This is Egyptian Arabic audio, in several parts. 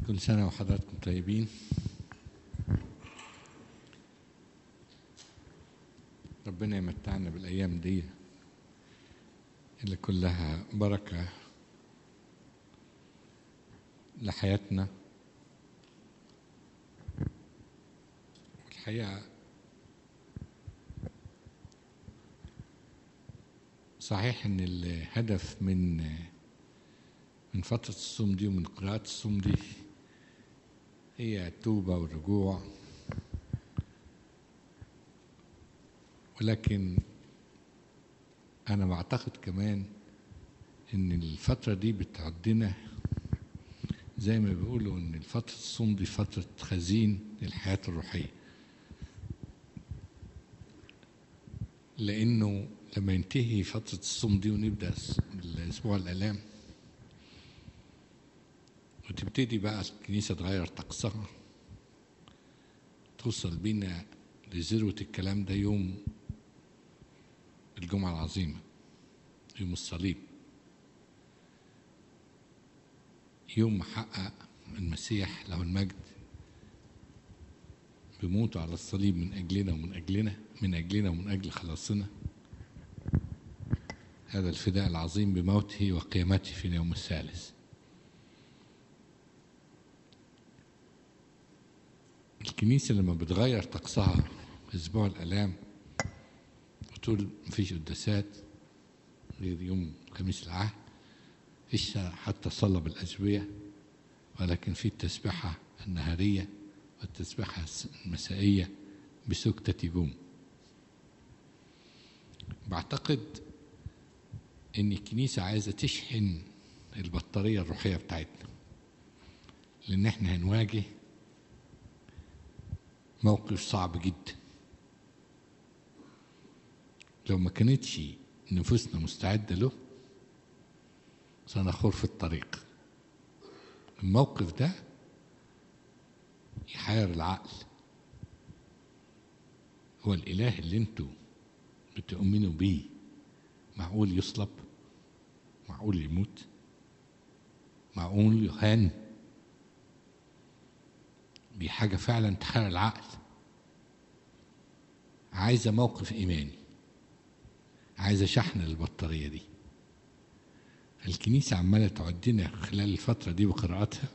كل سنة وحضراتكم طيبين ربنا يمتعنا بالأيام دي اللي كلها بركة لحياتنا والحقيقة صحيح ان الهدف من من فترة الصوم دي ومن قراءة الصوم دي هي التوبة والرجوع ولكن أنا بعتقد كمان إن الفترة دي بتعدنا زي ما بيقولوا إن فترة الصوم دي فترة خزين للحياة الروحية لأنه لما ينتهي فترة الصوم دي ونبدأ الأسبوع الآلام وتبتدي بقى الكنيسة تغير طقسها توصل بينا لذروة الكلام ده يوم الجمعة العظيمة يوم الصليب يوم ما حقق المسيح له المجد بموته على الصليب من أجلنا ومن أجلنا من أجلنا ومن أجل خلاصنا هذا الفداء العظيم بموته وقيامته في اليوم الثالث الكنيسة لما بتغير طقسها في أسبوع الآلام وتقول مفيش قداسات غير يوم خميس العهد فيش حتى صلى بالأجبية ولكن في التسبحة النهارية والتسبحة المسائية بسكتة جوم بعتقد ان الكنيسة عايزة تشحن البطارية الروحية بتاعتنا لان احنا هنواجه موقف صعب جدا لو ما كانتش نفوسنا مستعدة له سنخور في الطريق الموقف ده يحير العقل هو الإله اللي انتوا بتؤمنوا بيه معقول يصلب معقول يموت معقول يهان دي حاجة فعلا تحير العقل عايزة موقف إيماني عايزة شحن البطارية دي الكنيسة عمالة تعدنا خلال الفترة دي بقراءاتها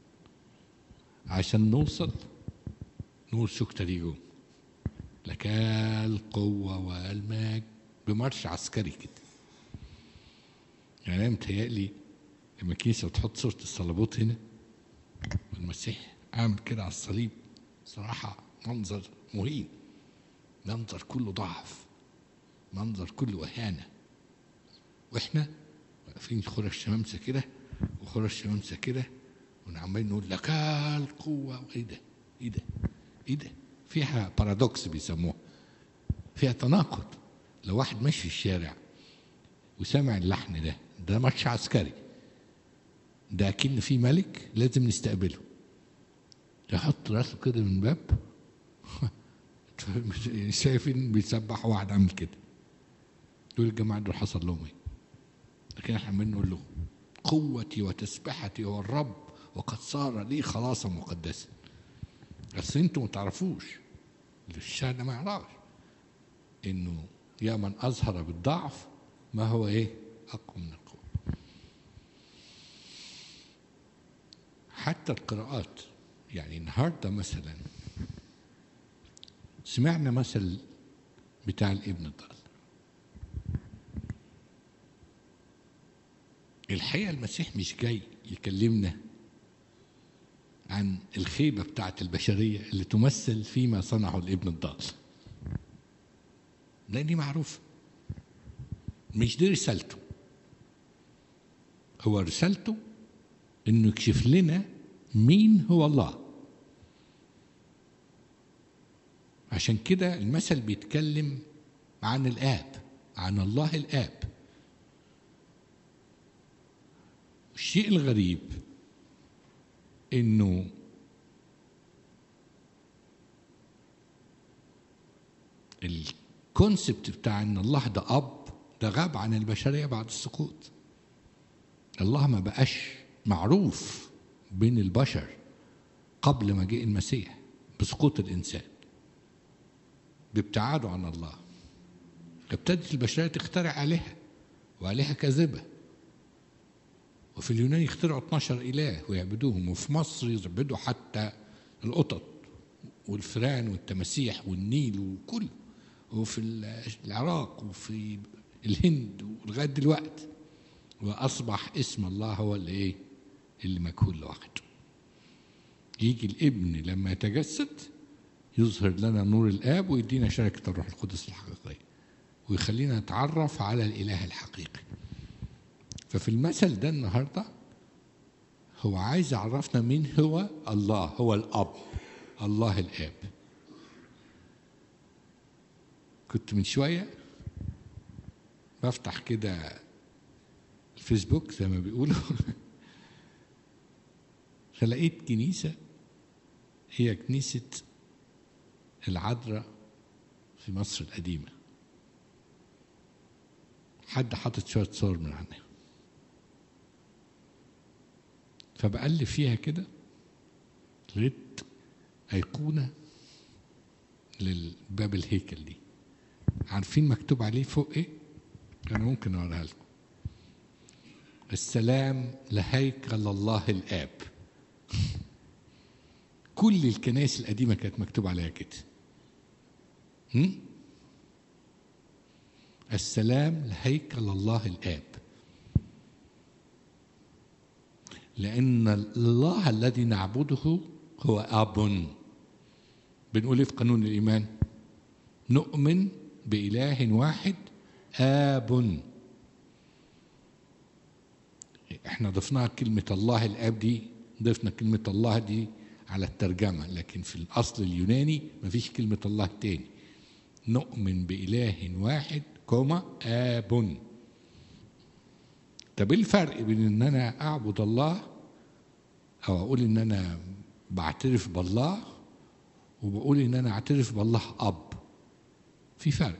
عشان نوصل نقول سكتة دي جوه لك القوة والمجد بمارش عسكري كده يعني أنا متهيألي لما الكنيسة بتحط صورة الصليبوت هنا والمسيح عامل كده على الصليب صراحة منظر مهين منظر كله ضعف منظر كله إهانة وإحنا واقفين خرى الشمامسة كده وخرى الشمامسة كده ونعمالين نقول لك القوة إيه ده؟ إيه ده؟ إيه ده؟ فيها بارادوكس بيسموها فيها تناقض لو واحد ماشي في الشارع وسمع اللحن ده ده ماتش عسكري ده أكن في ملك لازم نستقبله يحط راسه كده من باب شايفين بيسبح واحد عامل كده دول الجماعة دول حصل لهم ايه لكن احنا عمالين نقول له قوتي وتسبحتي هو الرب وقد صار لي خلاصا مقدسا بس انتوا ما تعرفوش الشعب ده ما يعرفش انه يا من اظهر بالضعف ما هو ايه اقوى من القوه حتى القراءات يعني النهارده مثلا سمعنا مثل بتاع الابن الضال الحقيقه المسيح مش جاي يكلمنا عن الخيبه بتاعت البشريه اللي تمثل فيما صنعه الابن الضال لان دي معروفه مش دي رسالته هو رسالته انه يكشف لنا مين هو الله عشان كده المثل بيتكلم عن الاب عن الله الاب الشيء الغريب انه الكونسبت بتاع ان الله ده اب ده غاب عن البشريه بعد السقوط الله ما بقاش معروف بين البشر قبل مجيء المسيح بسقوط الإنسان بابتعاده عن الله ابتدت البشرية تخترع آلهة وآلهة كاذبة وفي اليونان يخترعوا 12 إله ويعبدوهم وفي مصر يعبدوا حتى القطط والفئران والتماسيح والنيل وكله وفي العراق وفي الهند ولغاية دلوقتي وأصبح اسم الله هو اللي إيه؟ اللي مجهول لوحده يجي الابن لما يتجسد يظهر لنا نور الآب ويدينا شركة الروح القدس الحقيقية ويخلينا نتعرف على الإله الحقيقي ففي المثل ده النهاردة هو عايز يعرفنا مين هو الله هو الأب الله الآب كنت من شوية بفتح كده الفيسبوك زي ما بيقولوا فلقيت كنيسة هي كنيسة العذراء في مصر القديمة حد حاطط شوية صور من عنها فبقلب فيها كده لقيت أيقونة للباب الهيكل دي عارفين مكتوب عليه فوق ايه؟ أنا ممكن أوريها لكم السلام لهيكل الله الآب كل الكنائس القديمة كانت مكتوب عليها كده هم؟ السلام لهيكل الله الآب لأن الله الذي نعبده هو أب بنقول إيه في قانون الإيمان نؤمن بإله واحد آب احنا ضفناها كلمة الله الآب دي ضفنا كلمة الله دي على الترجمة لكن في الأصل اليوناني مفيش كلمة الله تاني نؤمن بإله واحد كوما آب طب ايه الفرق بين ان انا اعبد الله او اقول ان انا بعترف بالله وبقول ان انا اعترف بالله اب في فرق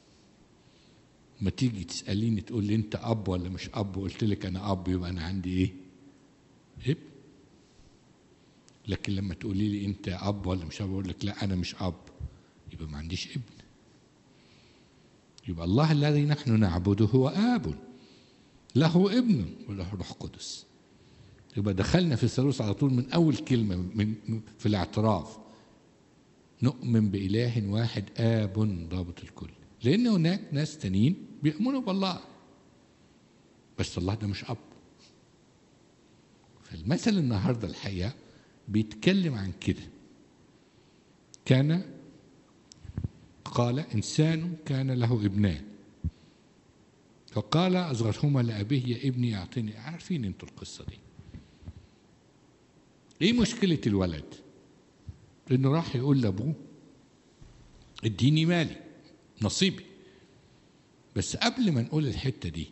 ما تيجي تساليني تقول لي انت اب ولا مش اب وقلت لك انا اب يبقى انا عندي ايه ابن لكن لما تقولي لي انت اب ولا مش اب اقول لك لا انا مش اب يبقى ما عنديش ابن يبقى الله الذي نحن نعبده هو اب له ابن وله روح قدس يبقى دخلنا في الثالوث على طول من اول كلمه من في الاعتراف نؤمن باله واحد اب ضابط الكل لان هناك ناس تانيين بيؤمنوا بالله بس الله ده مش اب فالمثل النهارده الحقيقه بيتكلم عن كده كان قال انسان كان له ابنان فقال اصغرهما لابيه يا ابني اعطني عارفين انتوا القصه دي ايه مشكله الولد انه راح يقول لابوه اديني مالي نصيبي بس قبل ما نقول الحته دي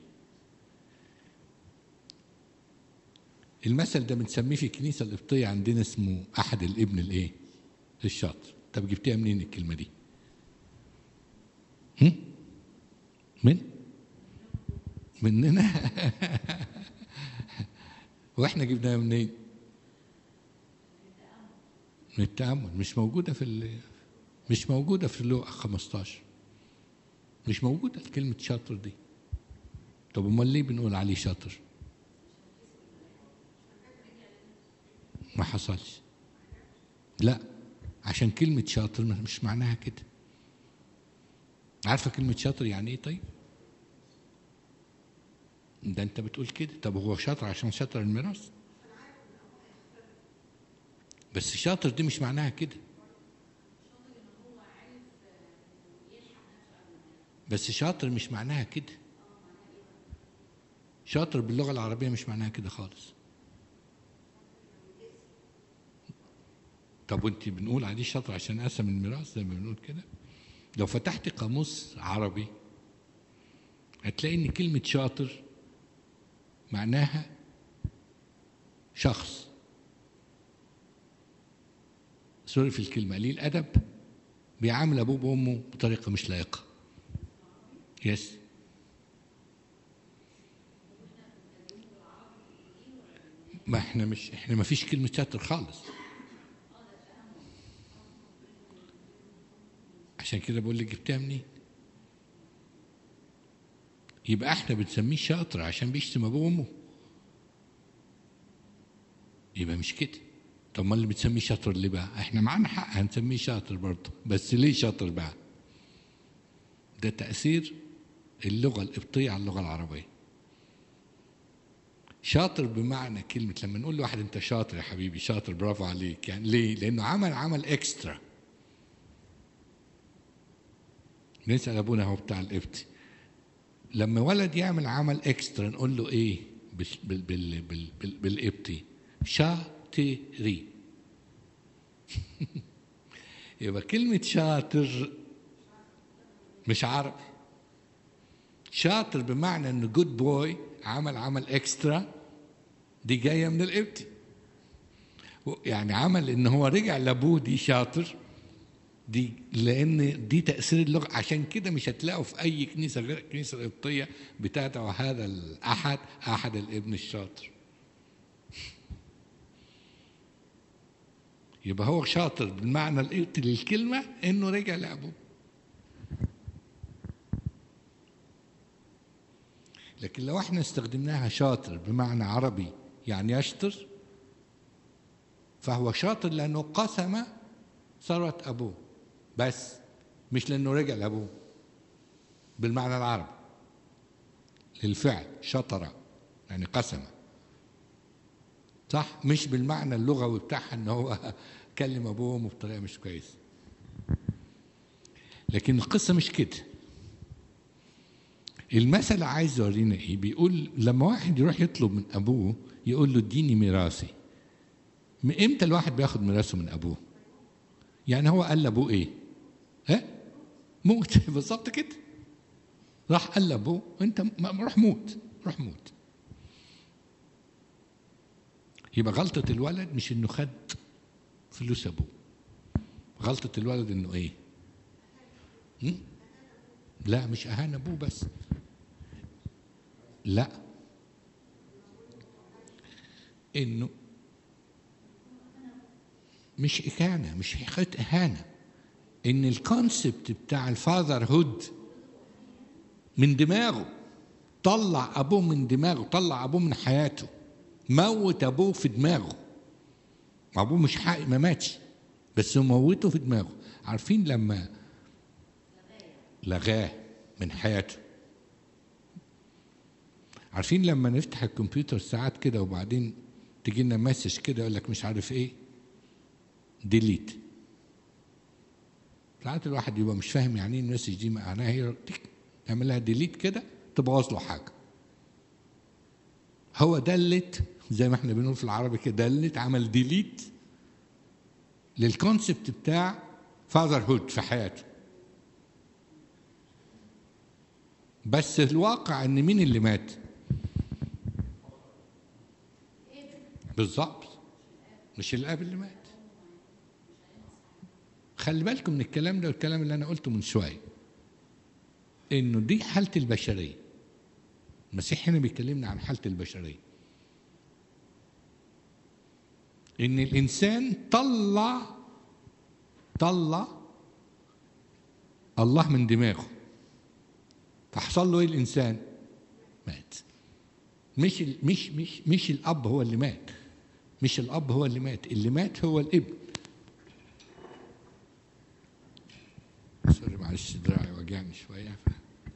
المثل ده بنسميه في الكنيسه القبطيه عندنا اسمه احد الابن الايه الشاطر طب جبتيها منين الكلمه دي هم؟ من مننا واحنا جبناها منين من التأمل مش موجودة في ال... مش موجودة في اللوحة 15 مش موجودة كلمة شاطر دي طب امال ليه بنقول عليه شاطر ما حصلش لا عشان كلمة شاطر مش معناها كده عارفة كلمة شاطر يعني ايه طيب ده انت بتقول كده طب هو شاطر عشان شاطر الميراث بس شاطر دي مش معناها كده بس شاطر مش معناها كده شاطر باللغة العربية مش معناها كده خالص طب وانت بنقول عليه شاطر عشان قسم الميراث زي ما بنقول كده لو فتحت قاموس عربي هتلاقي ان كلمة شاطر معناها شخص سوري في الكلمة قليل الأدب بيعامل أبوه وأمه بطريقة مش لائقة يس ما احنا مش احنا ما فيش كلمة شاطر خالص عشان كده بقول لك جبتها منين يبقى احنا بنسميه شاطر عشان بيشتم ابوه وامه يبقى مش كده طب ما اللي بتسميه شاطر ليه بقى احنا معانا حق هنسميه شاطر برضه بس ليه شاطر بقى ده تأثير اللغة القبطية على اللغة العربية شاطر بمعنى كلمة لما نقول لواحد أنت شاطر يا حبيبي شاطر برافو عليك يعني ليه؟ لأنه عمل عمل إكسترا نسأل أبونا هو بتاع القبطي لما ولد يعمل عمل إكسترا نقول له إيه بال بال بال بال بال بالقبطي شاطري يبقى كلمة شاطر مش عربي شاطر بمعنى انه جود بوي عمل عمل اكسترا دي جايه من القبطي يعني عمل ان هو رجع لابوه دي شاطر دي لان دي تاثير اللغه عشان كده مش هتلاقوا في اي كنيسه غير الكنيسه القبطيه بتدعو هذا الاحد احد الابن الشاطر يبقى هو شاطر بالمعنى القبطي للكلمه انه رجع لابوه لكن لو احنا استخدمناها شاطر بمعنى عربي يعني يشطر فهو شاطر لانه قسم ثروة ابوه بس مش لانه رجع لابوه بالمعنى العربي للفعل شطر يعني قسم صح مش بالمعنى اللغوي بتاعها ان هو كلم ابوه وامه بطريقه مش كويسه لكن القصه مش كده المثل عايز يورينا ايه بيقول لما واحد يروح يطلب من ابوه يقول له اديني ميراثي امتى الواحد بياخد ميراثه من ابوه يعني هو قال لابوه ايه ها موت بالظبط كده راح قال لابوه انت روح موت روح موت يبقى غلطة الولد مش انه خد فلوس ابوه غلطة الولد انه ايه م? لا مش اهان ابوه بس لا انه مش إهانة مش حكاية إهانة إن الكونسبت بتاع الفاذر هود من دماغه طلع أبوه من دماغه طلع أبوه من حياته موت أبوه في دماغه أبوه مش حق ما ماتش بس موته في دماغه عارفين لما لغاه من حياته عارفين لما نفتح الكمبيوتر ساعات كده وبعدين تجي لنا مسج كده يقول لك مش عارف ايه ديليت ساعات الواحد يبقى مش فاهم يعني ايه المسج دي معناها هي تعمل لها ديليت كده تبوظ له حاجه هو دلت زي ما احنا بنقول في العربي كده دلت عمل ديليت للكونسبت بتاع فاذر هود في حياته بس الواقع ان مين اللي مات بالظبط مش الاب اللي مات خلي بالكم من الكلام ده والكلام اللي انا قلته من شويه انه دي حاله البشريه المسيح هنا بيكلمنا عن حاله البشريه ان الانسان طلع طلع الله من دماغه فحصل له ايه الانسان مات مش مش مش مش الاب هو اللي مات مش الاب هو اللي مات اللي مات هو الابن سوري معلش دراعي وجعني شويه ف...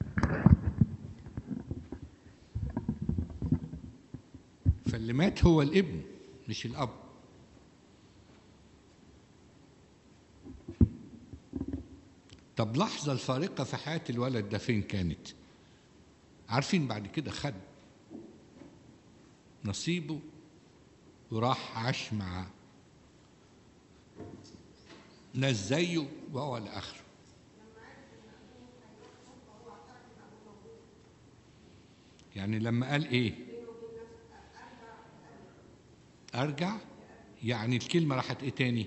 فاللي مات هو الابن مش الاب طب لحظة الفارقة في حياة الولد ده فين كانت؟ عارفين بعد كده خد نصيبه وراح عاش مع ناس زيه وهو لآخره يعني لما قال ايه ارجع يعني الكلمه راحت ايه تاني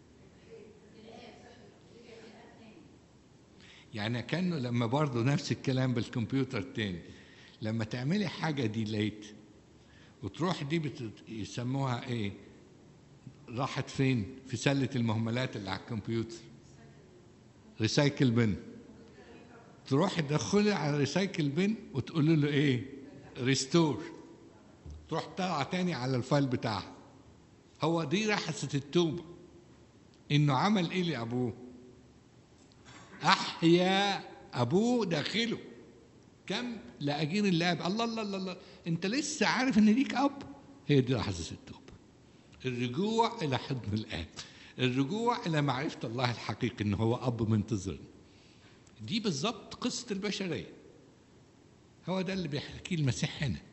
يعني كانه لما برضه نفس الكلام بالكمبيوتر تاني لما تعملي حاجه ديليت وتروح دي بت... يسموها ايه راحت فين في سله المهملات اللي على الكمبيوتر ريسايكل بن تروح تدخلي على ريسايكل بن وتقول له ايه ريستور تروح طالعه تاني على الفايل بتاعها هو دي رحسة التوبة انه عمل ايه لابوه احيا ابوه داخله كم لاجير الاب الله الله الله الله انت لسه عارف ان ليك اب هي دي لحظه التوبه الرجوع الى حضن الاب الرجوع الى معرفه الله الحقيقي ان هو اب منتظرنا دي بالظبط قصه البشريه هو ده اللي بيحكيه المسيح هنا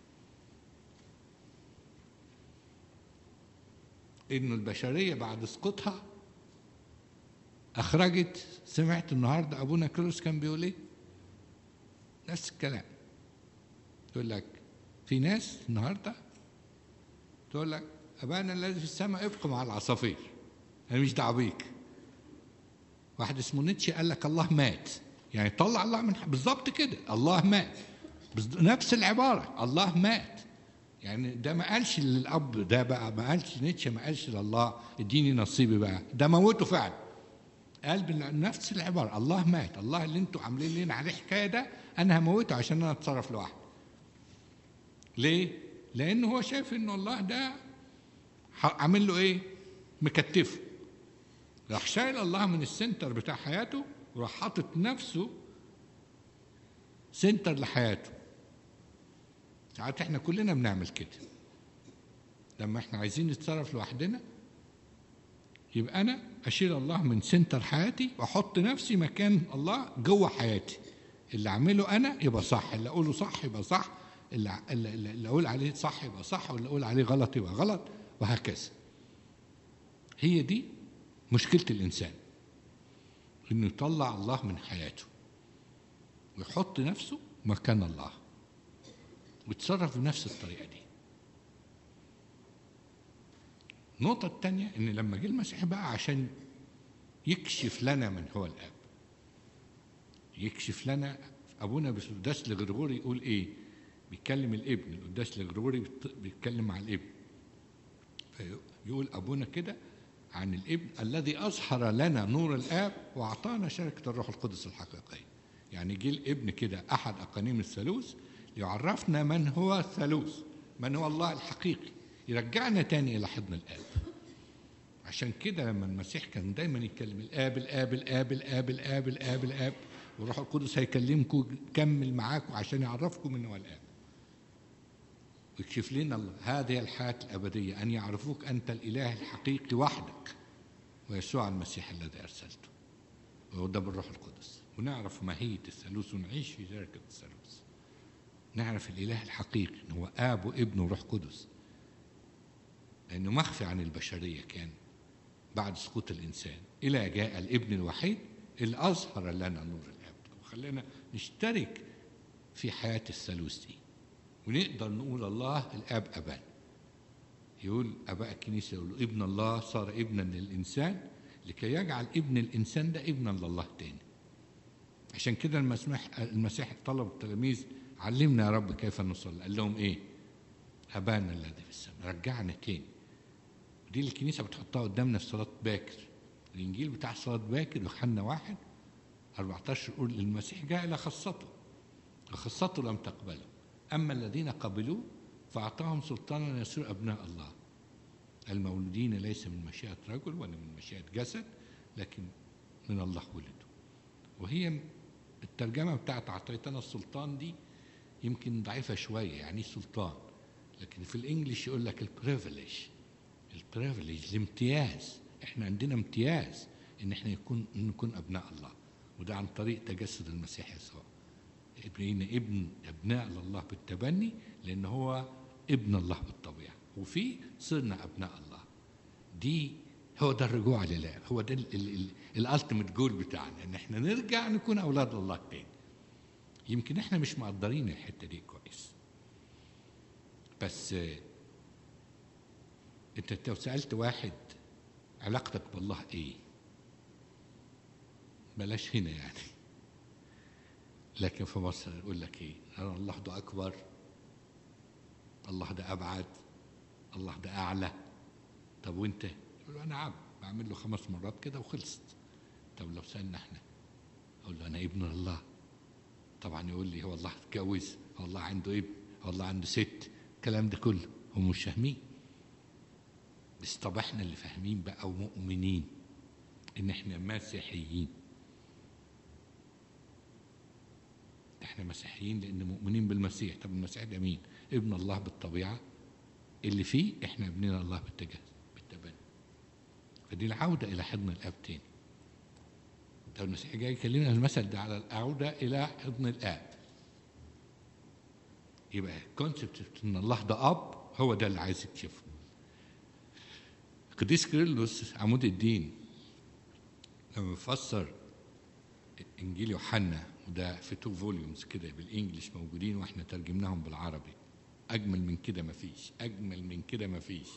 انه البشريه بعد سقوطها اخرجت سمعت النهارده ابونا كيروس كان بيقول ايه نفس الكلام يقول لك في ناس النهارده تقول لك ابانا الذي في السماء ابقى مع العصافير انا مش دعوه بيك واحد اسمه نيتشه قال لك الله مات يعني طلع الله من بالظبط كده الله مات نفس العباره الله مات يعني ده ما قالش للاب ده بقى ما قالش نيتشه ما قالش لله اديني نصيبي بقى ده موته فعلا قال بنفس العباره الله مات الله اللي انتوا عاملين لنا عليه حكايه ده انا هموته عشان انا اتصرف لوحدي ليه لانه هو شايف ان الله ده عامل له ايه مكتفه راح شايل الله من السنتر بتاع حياته وراح حاطط نفسه سنتر لحياته ساعات احنا كلنا بنعمل كده لما احنا عايزين نتصرف لوحدنا يبقى انا اشيل الله من سنتر حياتي واحط نفسي مكان الله جوه حياتي اللي اعمله انا يبقى صح اللي اقوله صح يبقى صح اللي, اللي, اللي اقول عليه صح يبقى صح واللي اقول عليه غلط يبقى غلط وهكذا هي دي مشكله الانسان انه يطلع الله من حياته ويحط نفسه مكان الله ويتصرف بنفس الطريقه دي النقطة الثانية إن لما جه المسيح بقى عشان يكشف لنا من هو الآب يكشف لنا أبونا بالقداس لغرغوري يقول إيه؟ بيتكلم الابن القداس لغرغوري بيتكلم مع الابن فيقول أبونا كده عن الابن الذي أظهر لنا نور الآب وأعطانا شركة الروح القدس الحقيقية يعني جه الابن كده أحد أقانيم الثالوث ليعرفنا من هو الثالوث من هو الله الحقيقي يرجعنا تاني إلى حضن الآب عشان كده لما المسيح كان دايما يتكلم الآب الآب الآب الآب الآب الآب الآب والروح القدس هيكلمكم يكمل معاكم عشان يعرفكم من هو الآب ويكشف لنا الله هذه الحياة الأبدية أن يعرفوك أنت الإله الحقيقي وحدك ويسوع المسيح الذي أرسلته وده بالروح القدس ونعرف ماهية الثالوث ونعيش في شركة الثالوث نعرف الإله الحقيقي إن هو آب وابن وروح قدس لأنه مخفي عن البشرية كان بعد سقوط الإنسان إلى جاء الابن الوحيد اللي أظهر لنا نور الآب وخلينا نشترك في حياة الثالوث دي ونقدر نقول الله الآب أبان يقول أباء الكنيسة يقولوا ابن الله صار ابنا للإنسان لكي يجعل ابن الإنسان ده ابنا لله تاني عشان كده المسيح المسيح طلب التلاميذ علمنا يا رب كيف نصلي قال لهم ايه أبانا الذي في السماء رجعنا تاني دي اللي الكنيسة بتحطها قدامنا في صلاة باكر الإنجيل بتاع صلاة باكر يوحنا واحد 14 يقول المسيح جاء إلى خاصته وخاصته لم تقبله أما الذين قبلوه فأعطاهم سلطانا يصير أبناء الله المولودين ليس من مشيئة رجل ولا من مشيئة جسد لكن من الله ولدوا وهي الترجمة بتاعت أعطيتنا السلطان دي يمكن ضعيفة شوية يعني سلطان لكن في الإنجليش يقول لك البريفليج البريفليج الامتياز احنا عندنا امتياز ان احنا يكون نكون ابناء الله وده عن طريق تجسد المسيح يسوع ابن ابن ابناء لله بالتبني لان هو ابن الله بالطبيعه وفي صرنا ابناء الله دي هو ده الرجوع لله هو ده الالتيميت جول بتاعنا ان احنا نرجع نكون اولاد الله تاني يمكن احنا مش مقدرين الحته دي كويس بس انت لو سالت واحد علاقتك بالله ايه بلاش هنا يعني لكن في مصر يقول لك ايه أنا الله ده اكبر الله ده ابعد الله ده اعلى طب وانت يقول له انا عبد بعمل له خمس مرات كده وخلصت طب لو سالنا احنا اقول له انا ابن الله طبعا يقول لي هو الله اتجوز هو الله عنده ابن هو الله عنده ست الكلام ده كله هم مش فاهمين بس طب احنا اللي فاهمين بقى ومؤمنين ان احنا مسيحيين احنا مسيحيين لان مؤمنين بالمسيح طب المسيح ده مين ابن الله بالطبيعه اللي فيه احنا ابننا الله بالتجسد بالتبني فدي العوده الى حضن الاب تاني طب المسيح جاي يكلمنا المثل ده على العوده الى حضن الاب يبقى كونسبت ان الله ده اب هو ده اللي عايز يكشفه قديس كيرلس عمود الدين لما بيفسر انجيل يوحنا وده في تو فوليومز كده بالانجلش موجودين واحنا ترجمناهم بالعربي اجمل من كده مفيش اجمل من كده مفيش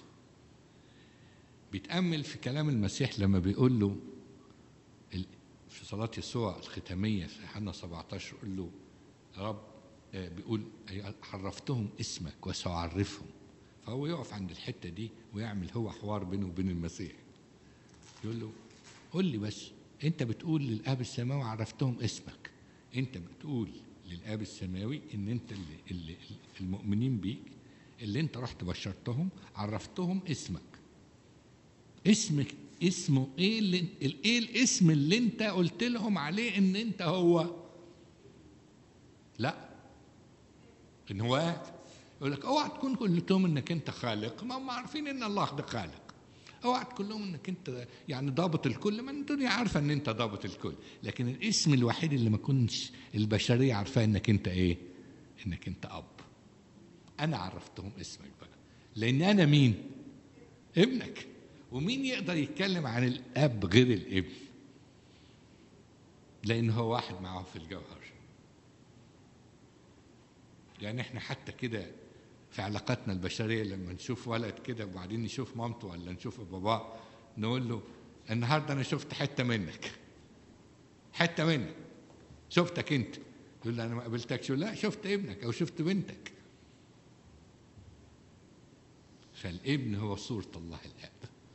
بيتامل في كلام المسيح لما بيقول له ال- في صلاه يسوع الختاميه في يوحنا 17 يقول له يا رب آه، بيقول أي- عرفتهم اسمك وسأعرفهم فهو يقف عند الحته دي ويعمل هو حوار بينه وبين المسيح يقول له قول لي بس انت بتقول للاب السماوي عرفتهم اسمك انت بتقول للاب السماوي ان انت اللي, اللي المؤمنين بيك اللي انت رحت بشرتهم عرفتهم اسمك اسمك اسمه ايه اللي ايه الاسم اللي انت قلت لهم عليه ان انت هو لا ان هو آب. يقول لك اوعى تكون قلت لهم انك انت خالق ما هم عارفين ان الله ده خالق اوعى تقول لهم انك انت يعني ضابط الكل ما الدنيا عارفه ان انت ضابط الكل لكن الاسم الوحيد اللي ما كنتش البشريه عارفاه انك انت ايه انك انت اب انا عرفتهم اسمك بقى لان انا مين ابنك ومين يقدر يتكلم عن الاب غير الابن لان هو واحد معه في الجوهر يعني احنا حتى كده في علاقاتنا البشريه لما نشوف ولد كده وبعدين نشوف مامته ولا نشوف باباه نقول له النهارده انا شفت حته منك حته منك شفتك انت يقول له انا ما قابلتكش يقول لا شفت ابنك او شفت بنتك فالابن هو صورة الله الآب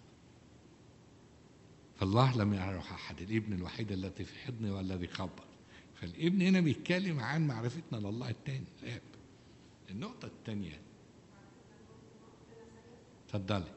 فالله لم يعرف أحد الابن الوحيد الذي في حضني والذي خبر فالابن هنا بيتكلم عن معرفتنا لله الثاني الآب النقطة الثانية اتفضلي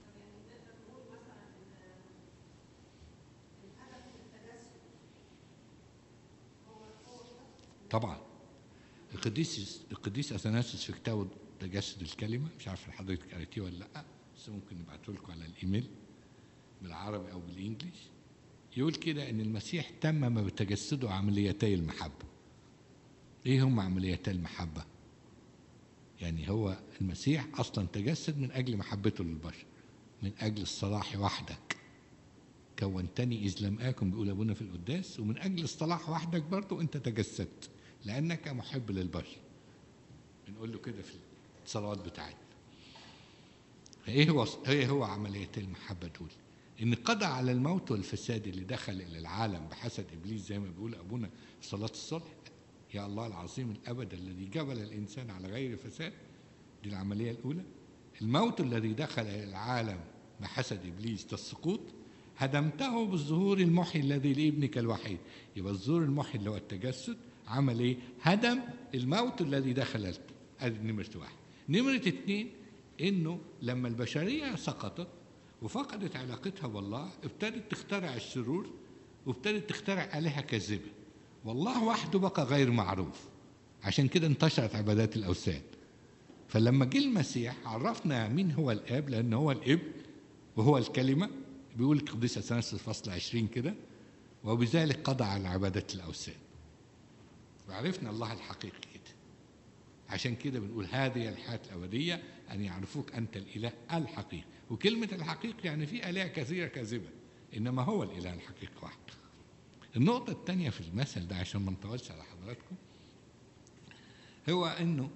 طبعا القديس القديس اثناسيوس في كتابه تجسد الكلمه مش عارف حضرتك قريتيه ولا لا بس ممكن نبعته لكم على الايميل بالعربي او بالانجليش يقول كده ان المسيح تمم بتجسده عمليتي المحبه ايه هم عمليتي المحبه يعني هو المسيح اصلا تجسد من اجل محبته للبشر من اجل الصلاح وحدك كونتني اذ لم اكن بيقول ابونا في القداس ومن اجل الصلاح وحدك برضه انت تجسدت لانك محب للبشر بنقول له كده في الصلوات بتاعتنا فايه هو ايه هو عمليه المحبه دول ان قضى على الموت والفساد اللي دخل الى العالم بحسد ابليس زي ما بيقول ابونا في صلاه الصلح يا الله العظيم الابد الذي جبل الانسان على غير فساد دي العمليه الاولى الموت الذي دخل الى العالم بحسد ابليس ده السقوط هدمته بالظهور المحي الذي لابنك الوحيد يبقى الظهور المحي اللي هو التجسد عمل ايه هدم الموت الذي دخل ادي نمرة واحد نمرة اتنين انه لما البشرية سقطت وفقدت علاقتها بالله ابتدت تخترع الشرور وابتدت تخترع آلهة كاذبة والله وحده بقى غير معروف عشان كده انتشرت عبادات الأوثان فلما جه المسيح عرفنا مين هو الآب لأن هو الابن وهو الكلمة بيقول القديس أثناسيوس فصل 20 كده وبذلك قضى على عبادة الأوثان وعرفنا الله الحقيقي كده عشان كده بنقول هذه الحياة الأبدية أن يعرفوك أنت الإله الحقيقي وكلمة الحقيقي يعني في آلهة كثيرة كاذبة إنما هو الإله الحقيقي واحد النقطة الثانية في المثل ده عشان ما نطولش على حضراتكم هو إنه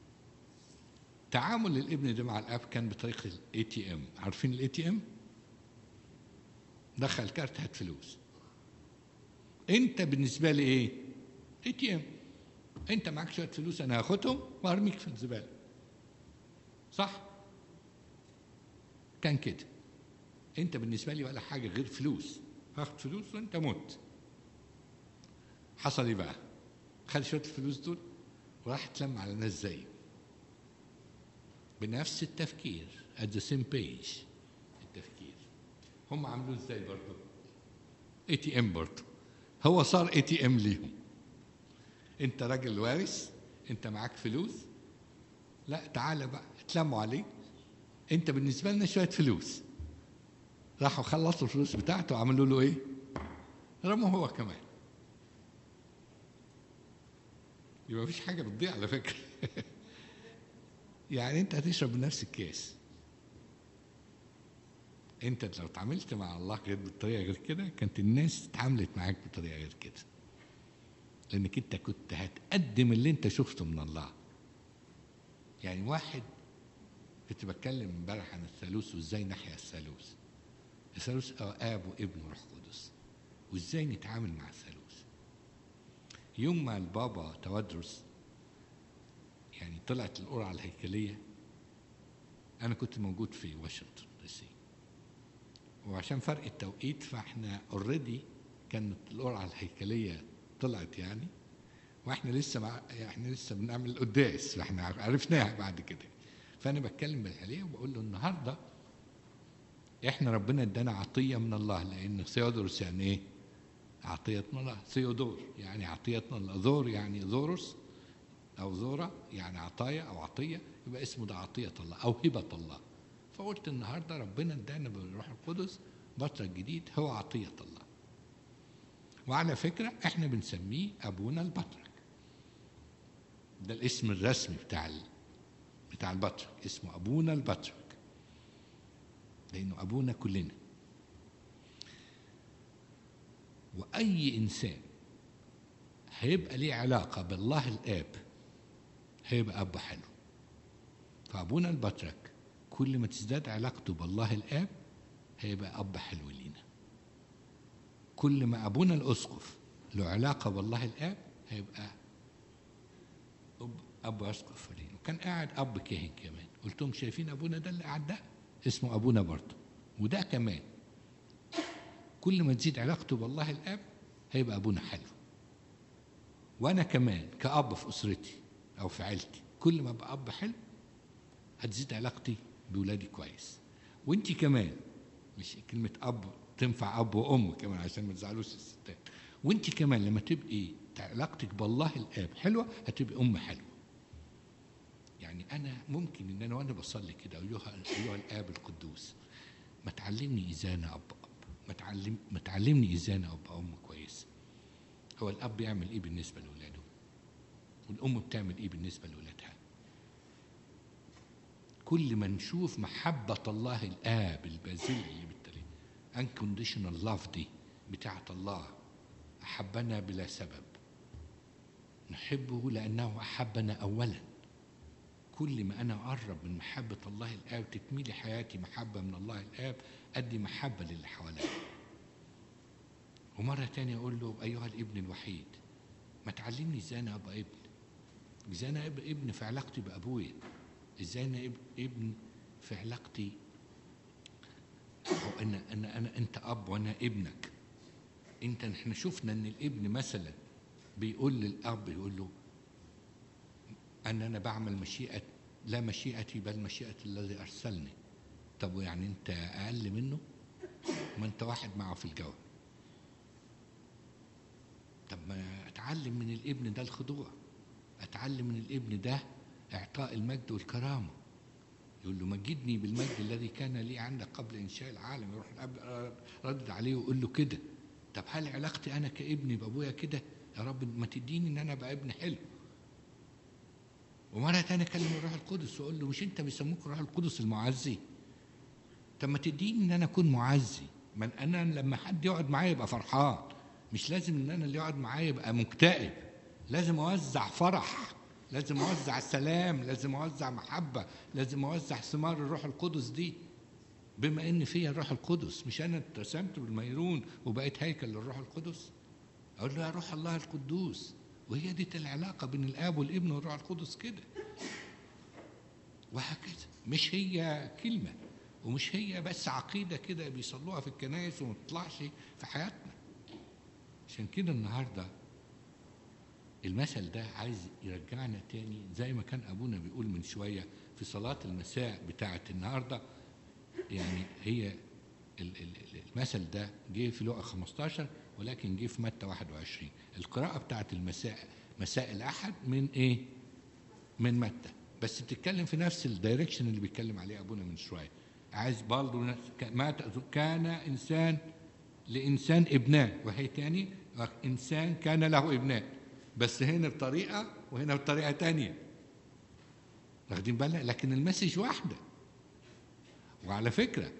تعامل الابن ده مع الاب كان بطريقه الاي تي ام عارفين الاي تي ام دخل كارت هات فلوس انت بالنسبه لي ايه اي تي ام انت معاك شويه فلوس انا هاخدهم وارميك في الزباله صح كان كده انت بالنسبه لي ولا حاجه غير فلوس هاخد فلوس وانت مت حصل ايه بقى خد شويه الفلوس دول وراح اتلم على ناس زيه بنفس التفكير at the same page التفكير هم عملوه ازاي برضه اي تي ام برضه هو صار اي تي ام ليهم انت راجل وارث انت معاك فلوس لا تعالى بقى اتلموا عليه انت بالنسبه لنا شويه فلوس راحوا خلصوا الفلوس بتاعته وعملوا له ايه رموه هو كمان يبقى مفيش حاجه بتضيع على فكره يعني انت هتشرب من نفس الكاس انت لو اتعاملت مع الله غير بالطريقه غير كده كانت الناس اتعاملت معاك بطريقه غير كده لانك انت كنت هتقدم اللي انت شفته من الله يعني واحد كنت بتكلم امبارح عن الثالوث وازاي نحيا الثالوث الثالوث اب وابن وروح قدس وازاي نتعامل مع الثالوث يوم ما البابا تودرس يعني طلعت القرعه الهيكليه انا كنت موجود في واشنطن دي سي وعشان فرق التوقيت فاحنا اوريدي كانت القرعه الهيكليه طلعت يعني واحنا لسه مع احنا لسه بنعمل القداس فاحنا عرفناها بعد كده فانا بتكلم بالحاليه وبقول له النهارده احنا ربنا ادانا عطيه من الله لان ثيودروس يعني ايه؟ عطيه من الله ثيودور يعني عطيه من الله ذور يعني ذورس او ذوره يعني عطايا او عطيه يبقى اسمه ده عطيه الله او هبه الله فقلت النهارده ربنا ادانا بالروح القدس بطرك جديد هو عطيه الله وعلى فكره احنا بنسميه ابونا البطرك ده الاسم الرسمي بتاع ال... بتاع البطرك اسمه ابونا البطرك لانه ابونا كلنا واي انسان هيبقى ليه علاقه بالله الاب هيبقى اب حلو فابونا البطرك كل ما تزداد علاقته بالله الاب هيبقى اب حلو لينا كل ما ابونا الاسقف له علاقه بالله الاب هيبقى اب اب اسقف لينا وكان قاعد اب كاهن كمان قلت لهم شايفين ابونا ده اللي قاعد ده اسمه ابونا برضه وده كمان كل ما تزيد علاقته بالله الاب هيبقى ابونا حلو وانا كمان كاب في اسرتي او في عيلتي كل ما ابقى اب حلو هتزيد علاقتي بولادي كويس وانت كمان مش كلمه اب تنفع اب وام كمان عشان ما تزعلوش الستات وانت كمان لما تبقي علاقتك بالله الاب حلوه هتبقي ام حلوه يعني انا ممكن ان انا وانا بصلي كده ايها ايها الاب القدوس ما تعلمني ازاي انا اب اب ما تعلم ما تعلمني ازاي انا اب ام كويس هو الاب بيعمل ايه بالنسبه لاولاده والام بتعمل ايه بالنسبه لاولادها كل ما نشوف محبه الله الاب البازل اللي بالتالي unconditional love دي بتاعه الله احبنا بلا سبب نحبه لانه احبنا اولا كل ما انا اقرب من محبه الله الاب تتميلي حياتي محبه من الله الاب ادي محبه للي حواليا ومره تانية اقول له ايها الابن الوحيد ما تعلمني ازاي انا ابقى ابن ازاي انا ابقى ابن في علاقتي بابويا ازاي انا ابن في علاقتي او انا انا انا انت اب وانا ابنك انت احنا شفنا ان الابن مثلا بيقول للاب يقول له ان انا بعمل مشيئه لا مشيئتي بل مشيئه الذي ارسلني طب يعني انت اقل منه ما انت واحد معه في الجو طب ما اتعلم من الابن ده الخضوع اتعلم من الابن ده اعطاء المجد والكرامه يقول له مجدني بالمجد الذي كان لي عندك قبل انشاء العالم يروح الاب ردد عليه ويقول له كده طب هل علاقتي انا كابني بابويا كده يا رب ما تديني ان انا ابقى ابن حلو ومرة تانية أكلم الروح القدس وأقول له مش أنت بيسموك الروح القدس المعزي طب ما تديني إن أنا أكون معزي من أنا لما حد يقعد معايا يبقى فرحان مش لازم إن أنا اللي يقعد معايا يبقى مكتئب لازم أوزع فرح لازم أوزع سلام لازم أوزع محبة لازم أوزع ثمار الروح القدس دي بما إن فيا الروح القدس مش أنا اتسمت بالميرون وبقيت هيكل للروح القدس أقول له يا روح الله القدوس وهي دي العلاقة بين الآب والابن والروح القدس كده وهكذا مش هي كلمة ومش هي بس عقيده كده بيصلوها في الكنائس وما تطلعش في حياتنا عشان كده النهارده المثل ده عايز يرجعنا تاني زي ما كان ابونا بيقول من شويه في صلاه المساء بتاعه النهارده يعني هي ال- ال- ال- المثل ده جه في لقا 15 ولكن جه في متى 21 القراءه بتاعه المساء مساء الاحد من ايه من متى بس بتتكلم في نفس الدايركشن اللي بيتكلم عليه ابونا من شويه عايز برضه نفس- ك- ما ت- كان انسان لانسان ابنان وهي تاني انسان كان له ابنان بس هنا بطريقه وهنا بطريقه تانية واخدين بالنا لكن المسج واحده وعلى فكره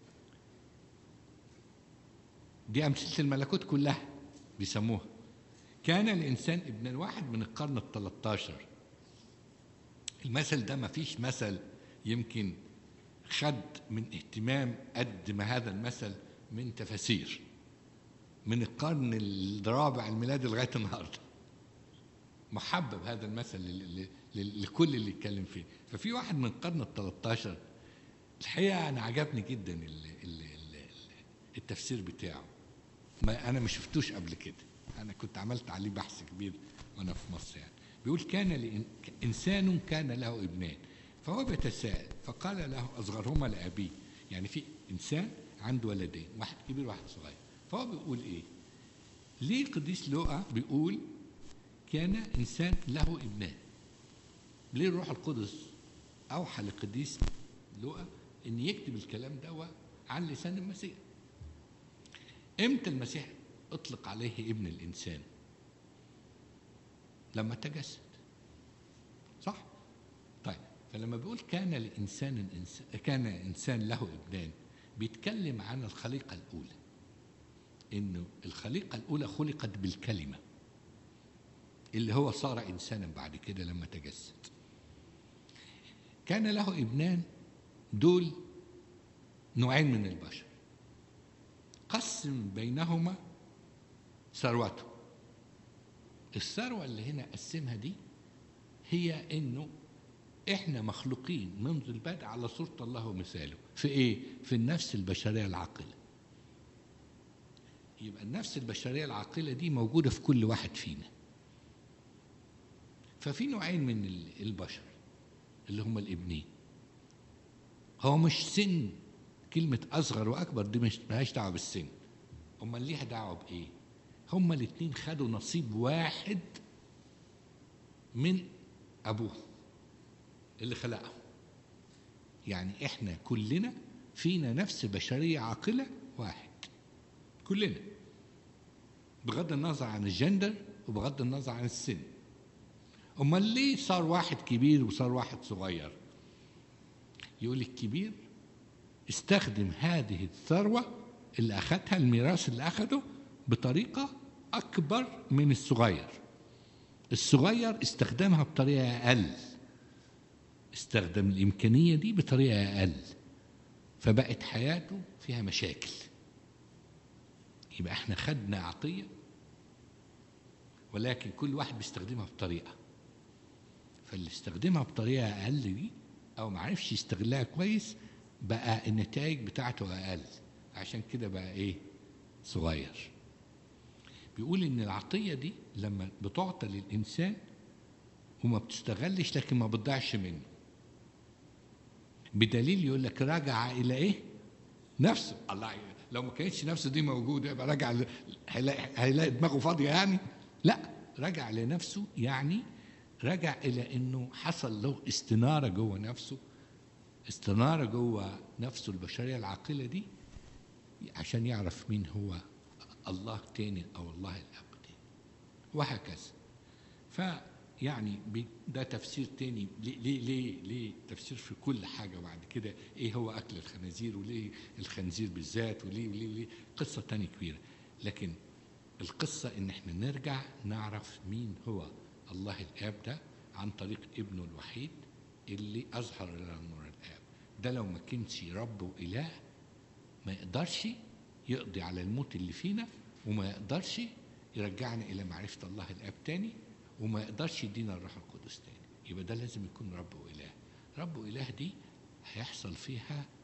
دي امثله الملكوت كلها بيسموها كان الانسان ابن واحد من القرن ال 13 المثل ده ما فيش مثل يمكن خد من اهتمام قد ما هذا المثل من تفاسير من القرن الرابع الميلادي لغايه النهارده محبب هذا المثل لل- لل- لكل اللي يتكلم فيه ففي واحد من القرن ال 13 الحقيقه انا عجبني جدا ال- ال- ال- التفسير بتاعه ما انا ما شفتوش قبل كده انا كنت عملت عليه بحث كبير وانا في مصر يعني بيقول كان لإن- انسان كان له ابنان فهو بيتساءل فقال له اصغرهما لابيه يعني في انسان عنده ولدين واحد كبير وواحد صغير فهو بيقول ايه ليه القديس لوقا بيقول كان انسان له ابنان ليه الروح القدس اوحى للقديس لوقا ان يكتب الكلام ده عن لسان المسيح امتى المسيح اطلق عليه ابن الانسان لما تجسد صح طيب فلما بيقول كان لانسان إنسان كان انسان له ابنان بيتكلم عن الخليقه الاولى انه الخليقه الاولى خلقت بالكلمه اللي هو صار انسانا بعد كده لما تجسد كان له ابنان دول نوعين من البشر قسم بينهما ثروته الثروة اللي هنا قسمها دي هي انه احنا مخلوقين منذ البدء على صورة الله ومثاله في ايه في النفس البشرية العاقلة يبقى النفس البشرية العاقلة دي موجودة في كل واحد فينا ففي نوعين من ال- البشر اللي هم الابنين هو مش سن كلمة أصغر وأكبر دي مش ملهاش دعوة بالسن أمال ليها دعوة بإيه؟ هما الاتنين خدوا نصيب واحد من أبوه اللي خلقهم يعني إحنا كلنا فينا نفس بشرية عاقلة واحد كلنا بغض النظر عن الجندر وبغض النظر عن السن امال ليه صار واحد كبير وصار واحد صغير يقول الكبير استخدم هذه الثروة اللي أخذها الميراث اللي أخده بطريقة أكبر من الصغير الصغير استخدمها بطريقة أقل استخدم الإمكانية دي بطريقة أقل فبقت حياته فيها مشاكل يبقى احنا خدنا عطية ولكن كل واحد بيستخدمها بطريقة فاللي استخدمها بطريقة أقل دي أو ما عرفش يستغلها كويس بقى النتائج بتاعته أقل عشان كده بقى إيه صغير بيقول إن العطية دي لما بتعطى للإنسان وما بتستغلش لكن ما بتضيعش منه بدليل يقول لك رجع إلى إيه نفسه الله لو ما كانتش نفسه دي موجودة يبقى رجع ل- هيلاقي هيلاقي دماغه فاضية يعني لا رجع لنفسه يعني رجع إلى إنه حصل له استنارة جوه نفسه استنارة جوه نفسه البشرية العاقلة دي عشان يعرف مين هو الله تاني أو الله الأب تاني وهكذا فيعني بي- ده تفسير تاني ليه ليه ليه, ليه تفسير في كل حاجة بعد كده إيه هو أكل الخنازير وليه الخنزير بالذات وليه وليه, وليه قصة تانية كبيرة لكن القصة إن إحنا نرجع نعرف مين هو الله الآب ده عن طريق ابنه الوحيد اللي أظهر لنا نور الآب ده لو ما كانش رب وإله ما يقدرش يقضي على الموت اللي فينا وما يقدرش يرجعنا إلى معرفة الله الآب تاني وما يقدرش يدينا الروح القدس تاني يبقى ده لازم يكون رب وإله رب وإله دي هيحصل فيها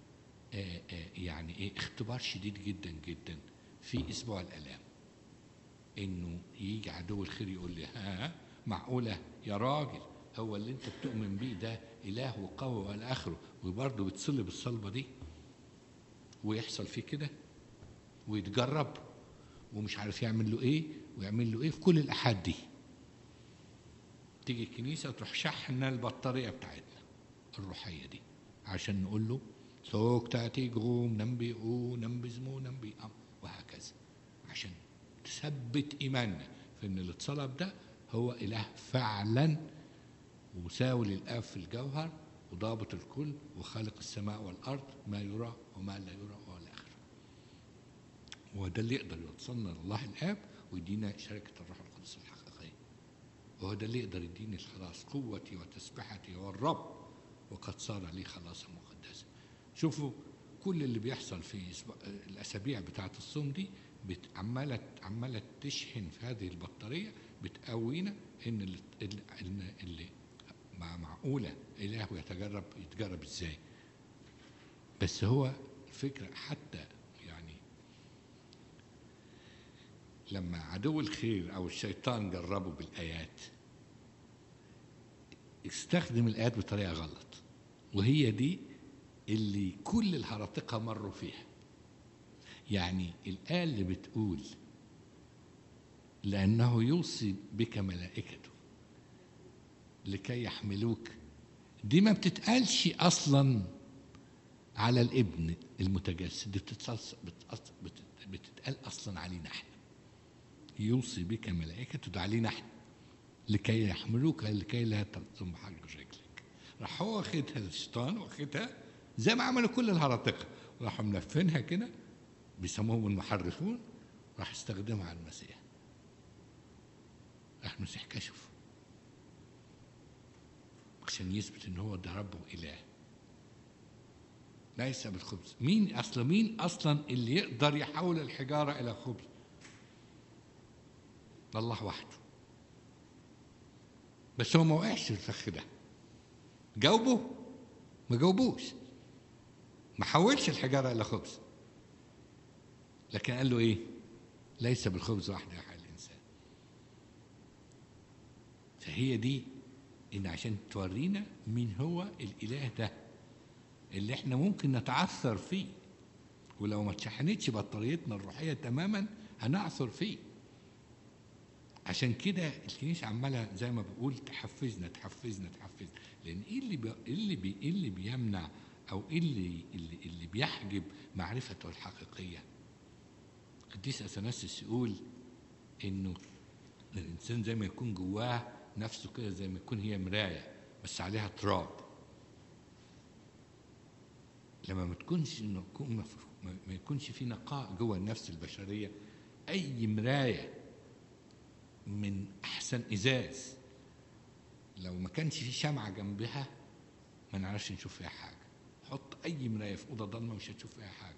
آه، آه، يعني ايه اختبار شديد جدا جدا في اسبوع الالام انه يجي عدو الخير يقول لي ها معقوله يا راجل هو اللي انت بتؤمن بيه ده اله وقوي والى اخره وبرضه بتصلي بالصلبه دي ويحصل فيه كده ويتجرب ومش عارف يعمل له ايه ويعمل له ايه في كل الاحاد دي تيجي الكنيسه وتروح شحنه البطاريه بتاعتنا الروحيه دي عشان نقول له سوك تاتي جوم نمبي او نمبي زمو نمبي ام وهكذا عشان تثبت ايماننا في ان اللي اتصلب ده هو اله فعلا ومساوي للاب في الجوهر وضابط الكل وخالق السماء والارض ما يرى وما لا يرى والى اخره هو ده اللي يقدر يوصلنا لله الاب ويدينا شركه الروح القدس الحقيقيه وهو ده اللي يقدر يديني الخلاص قوتي وتسبحتي والرب وقد صار لي خلاصا مقدسا شوفوا كل اللي بيحصل في أسبوع- الاسابيع بتاعه الصوم دي بت- عماله عماله تشحن في هذه البطاريه بتقوينا ان اللي, اللي, اللي مع معقوله اله يتجرب يتجرب ازاي بس هو الفكره حتى يعني لما عدو الخير او الشيطان جربه بالايات استخدم الايات بطريقه غلط وهي دي اللي كل الهرطقه مروا فيها يعني الايه اللي بتقول لانه يوصي بك ملائكته لكي يحملوك دي ما بتتقالش اصلا على الابن المتجسد دي بتتص- بتتص- بتت- بتتقال اصلا علينا احنا يوصي بك ملائكته ده علينا احنا لكي يحملوك لكي لا تلطم حجر رجلك راح هو واخدها الشيطان واخدها زي ما عملوا كل الهرطقه راحوا ملفينها كده بيسموهم المحرفون راح استخدمها على المسيح راح المسيح كشف عشان يثبت ان هو ده رب واله ليس بالخبز مين اصلا مين اصلا اللي يقدر يحول الحجاره الى خبز الله وحده بس هو ما وقعش في الفخ ده جاوبه ما جاوبوش ما حولش الحجاره الى خبز لكن قال له ايه ليس بالخبز وحده يحيى الانسان فهي دي ان عشان تورينا مين هو الاله ده اللي احنا ممكن نتعثر فيه ولو ما اتشحنتش بطاريتنا الروحيه تماما هنعثر فيه عشان كده الكنيسه عماله زي ما بقول تحفزنا تحفزنا تحفزنا لان ايه اللي بي إيه اللي بي إيه اللي بيمنع او ايه اللي اللي, اللي بيحجب معرفته الحقيقيه القديس اثناسيوس يقول انه الانسان زي ما يكون جواه نفسه كده زي ما يكون هي مرايه بس عليها تراب لما ما تكونش نكون- ما ما يكونش في نقاء جوه النفس البشريه اي مرايه من احسن ازاز لو ما كانش في شمعه جنبها ما نعرفش نشوف فيها حاجه حط اي مرايه في اوضه ضلمه مش هتشوف فيها حاجه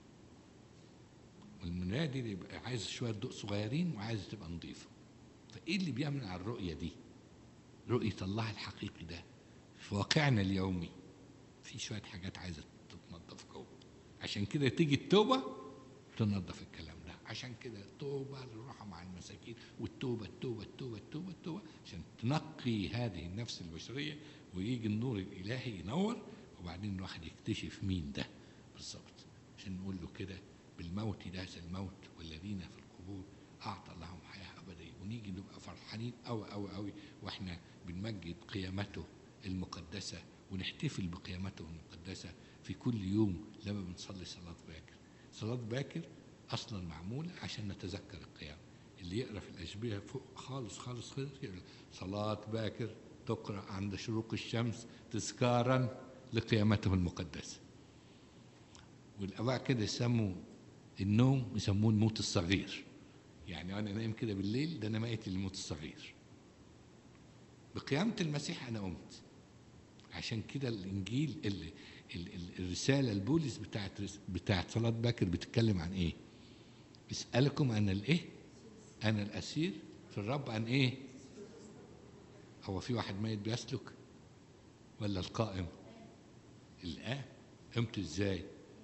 والمرايه دي يبقى عايز شويه ضوء صغيرين وعايزه تبقى نظيفه فايه اللي بيمنع الرؤيه دي رؤيه الله الحقيقي ده في واقعنا اليومي في شويه حاجات عايزه تتنظف جوه عشان كده تيجي التوبه تنظف الكلام ده عشان كده التوبه للروح مع المساكين والتوبه التوبه التوبه التوبه التوبه عشان تنقي هذه النفس البشريه ويجي النور الالهي ينور وبعدين الواحد يكتشف مين ده بالظبط عشان نقول له كده بالموت داس الموت والذين في القبور اعطى لهم حياه ابديه ونيجي نبقى فرحانين قوي قوي قوي واحنا بنمجد قيامته المقدسه ونحتفل بقيامته المقدسه في كل يوم لما بنصلي صلاه باكر صلاه باكر اصلا معموله عشان نتذكر القيامه اللي يقرا في الاشبيه فوق خالص خالص خالص يقرا صلاه باكر تقرا عند شروق الشمس تذكارا لقيامته المقدسه والاباء كده يسموا النوم يسموه الموت الصغير يعني انا نايم كده بالليل ده انا ميت الموت الصغير بقيامه المسيح انا قمت عشان كده الانجيل اللي ال- ال- الرساله البولس بتاعت رس- بتاعت صلاه باكر بتتكلم عن ايه؟ اسالكم عن الايه؟ انا الاسير في الرب عن ايه؟ هو في واحد ميت بيسلك ولا القائم؟ الآن قمت ازاي؟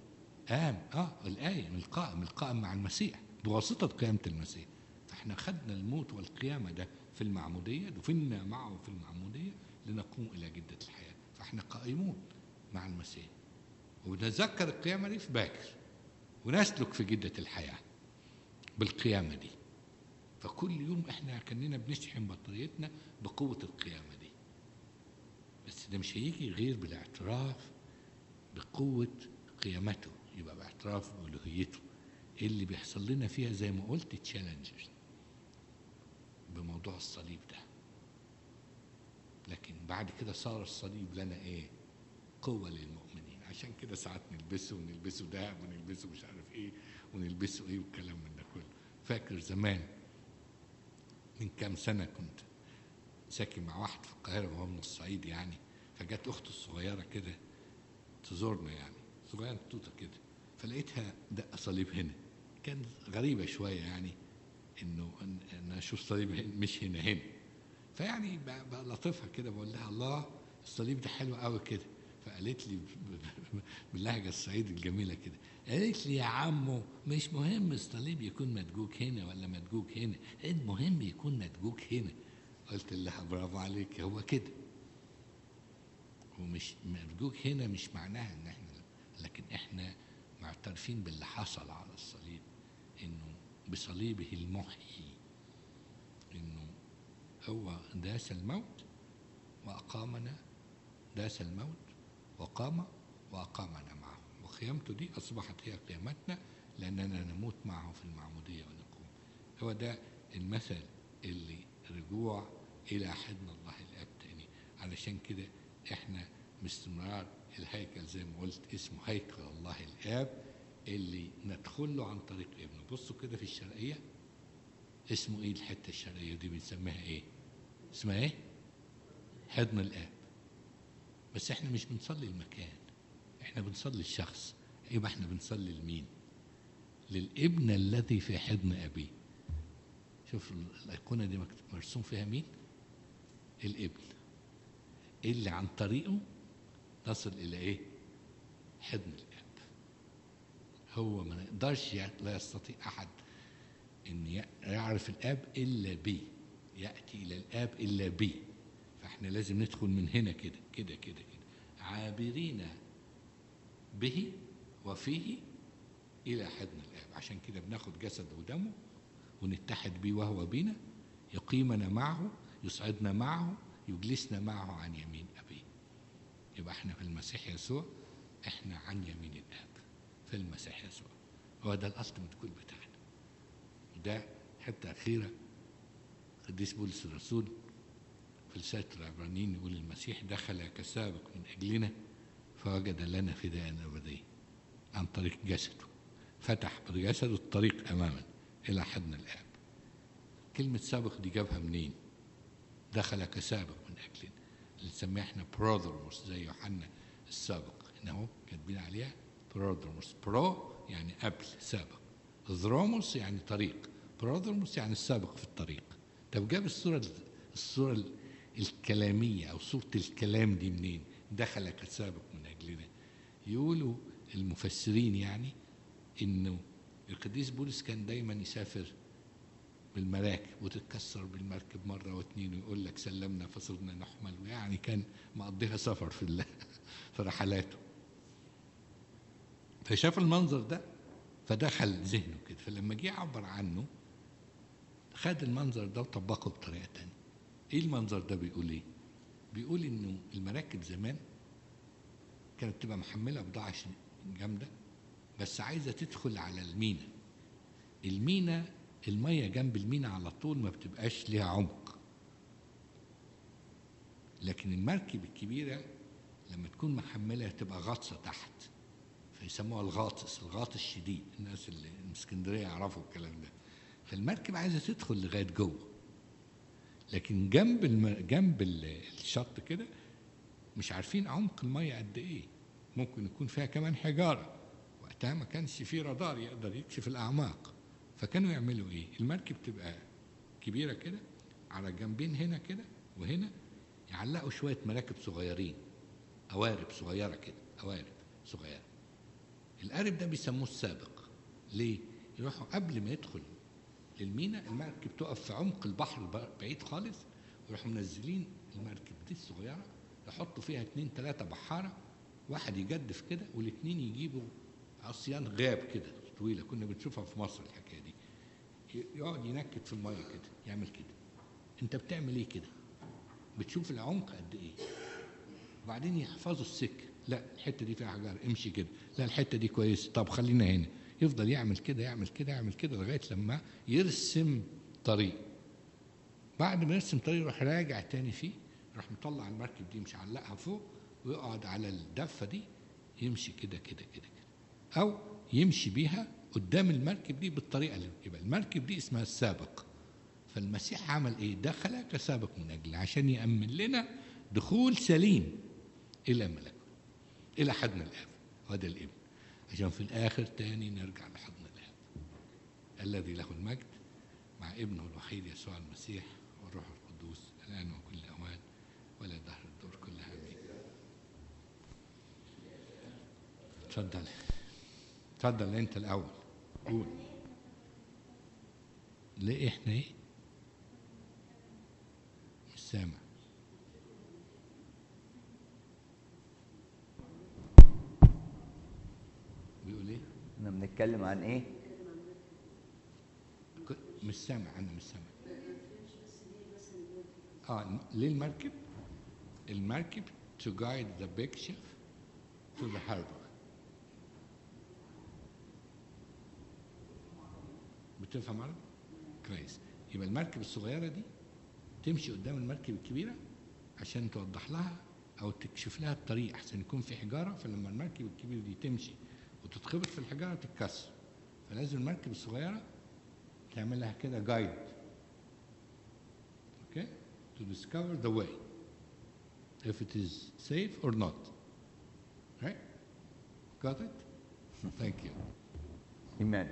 قام اه الآية القائم القائم مع المسيح بواسطة قيامة المسيح فاحنا خدنا الموت والقيامة ده في المعمودية دفنا معه في المعمودية لنقوم إلى جدة الحياة فاحنا قائمون مع المسيح ونتذكر القيامة دي في باكر ونسلك في جدة الحياة بالقيامة دي فكل يوم احنا كاننا بنشحن بطاريتنا بقوة القيامة دي بس ده مش هيجي غير بالاعتراف بقوة قيامته يبقى باعتراف بألوهيته اللي بيحصل لنا فيها زي ما قلت تشالنجز بموضوع الصليب ده لكن بعد كده صار الصليب لنا ايه قوة للمؤمنين عشان كده ساعات نلبسه ونلبسه دهب ونلبسه مش عارف ايه ونلبسه ايه والكلام من ده كله فاكر زمان من كام سنة كنت ساكن مع واحد في القاهرة وهو من الصعيد يعني فجت أخته الصغيرة كده تزورنا يعني صغيرة توتة كده فلقيتها دق صليب هنا كان غريبة شوية يعني إنه إن- إن أشوف صليب هنا مش هنا هنا فيعني ب- بلطفها كده بقول لها الله الصليب ده حلو قوي كده فقالت لي ب- ب- باللهجة الصعيد الجميلة كده قالت لي يا عمو مش مهم الصليب يكون مدجوج هنا ولا مدجوج هنا المهم يكون مدجوج هنا قلت لها برافو عليك هو كده ومش مدجوج هنا مش معناها ان احنا لكن احنا معترفين باللي حصل على الصليب انه بصليبه المحيي انه هو داس الموت واقامنا داس الموت وقام واقامنا معه وقيامته دي اصبحت هي قيامتنا لاننا نموت معه في المعموديه ونقوم هو ده المثل اللي رجوع الى حضن الله الاب تاني علشان كده احنا باستمرار الهيكل زي ما قلت اسمه هيكل الله الاب اللي ندخل له عن طريق ابنه بصوا كده في الشرقيه اسمه ايه الحته الشرقيه دي بنسميها ايه اسمها ايه حضن الاب بس احنا مش بنصلي المكان احنا بنصلي الشخص يبقى احنا بنصلي لمين للابن الذي في حضن ابيه شوف ال- الايقونه دي مكت- مرسوم فيها مين الابن اللي عن طريقه نصل الى ايه حضن الاب هو ما نقدرش ي- لا يستطيع احد ان ي- يعرف الاب الا بيه ياتي الى الاب الا بيه فاحنا لازم ندخل من هنا كده كده كده كده عابرين به وفيه الى حضن الاب عشان كده بناخد جسده ودمه ونتحد بيه وهو بينا يقيمنا معه يصعدنا معه يجلسنا معه عن يمين ابيه يبقى احنا في المسيح يسوع احنا عن يمين الاب في المسيح يسوع هو ده الاصل المدخول بتاعنا وده حته اخيره قديس بولس الرسول في رسالة العبرانيين يقول المسيح دخل كسابق من أجلنا فوجد لنا فداء أبديا عن طريق جسده فتح بجسده الطريق أماما إلى حضن الآب كلمة سابق دي جابها منين؟ دخل كسابق من أجلنا اللي نسميها احنا برودروموس زي يوحنا السابق هنا اهو كاتبين عليها برودروموس برو يعني قبل سابق ذروموس يعني طريق برودروموس يعني السابق في الطريق طب جاب الصورة الصورة الكلامية أو صورة الكلام دي منين؟ دخل كسابق من أجلنا يقولوا المفسرين يعني إنه القديس بولس كان دايما يسافر بالمراكب وتتكسر بالمركب مرة واثنين ويقول لك سلمنا فصرنا نحمل ويعني كان مقضيها سفر في ال- في رحلاته فشاف المنظر ده فدخل ذهنه كده فلما جه يعبر عنه خد المنظر ده وطبقه بطريقة تانية ايه المنظر ده بيقول ايه بيقول انه المراكب زمان كانت تبقى محملة بضاعة ش- جامدة بس عايزة تدخل على المينا المينا المية جنب المينا على طول ما بتبقاش ليها عمق لكن المركب الكبيرة لما تكون محملة تبقى غطسة تحت فيسموها الغاطس الغاطس الشديد الناس اللي من اسكندرية يعرفوا الكلام ده فالمركب عايزة تدخل لغاية جوه لكن جنب الم... جنب ال- الشط كده مش عارفين عمق المية قد ايه ممكن يكون فيها كمان حجارة وقتها ما كانش فيه رادار يقدر يكشف الأعماق فكانوا يعملوا ايه المركب تبقى كبيرة كده على الجنبين هنا كده وهنا يعلقوا شوية مراكب صغيرين قوارب صغيرة كده قوارب صغيرة القارب ده بيسموه السابق ليه يروحوا قبل ما يدخل للمينا المركب تقف في عمق البحر الب- بعيد خالص ويروحوا منزلين المركب دي الصغيره يحطوا فيها اتنين تلاته بحاره واحد يجدف كده والاتنين يجيبوا عصيان غاب كده طويله كنا بنشوفها في مصر الحكايه دي ي- يقعد ينكت في الميه كده يعمل كده انت بتعمل ايه كده بتشوف العمق قد ايه وبعدين يحفظوا السكه لا الحته دي فيها حجر امشي كده لا الحته دي كويسه طب خلينا هنا يفضل يعمل كده يعمل كده يعمل كده لغايه لما يرسم طريق بعد ما يرسم طريق يروح راجع تاني فيه يروح مطلع المركب دي مش علقها فوق ويقعد على الدفه دي يمشي كده كده كده كده او يمشي بيها قدام المركب دي بالطريقه اللي يبقى المركب دي اسمها السابق فالمسيح عمل ايه دخل كسابق من اجل عشان يامن لنا دخول سليم الى ملكوت الى حضن الاب هذا الابن عشان في الاخر تاني نرجع لحضن الاب الذي له المجد مع ابنه الوحيد يسوع المسيح والروح القدوس الان وكل اوان ولا دهر الدور كلها امين اتفضل اتفضل انت الاول قول ليه احنا ايه مش سامع بيقول ايه احنا بنتكلم عن ايه ك- مش سامع انا مش سامع اه ليه المركب المركب to guide the big ship to the harbor بتفهم عربي كويس يبقى المركب الصغيره دي تمشي قدام المركب الكبيره عشان توضح لها او تكشف لها الطريق احسن يكون في حجاره فلما المركب الكبيره دي تمشي وتتخبط في الحجاره تتكسر فلازم المركب الصغيره تعمل لها كده جايد اوكي to discover the way if it is safe or not right got it thank you ايمان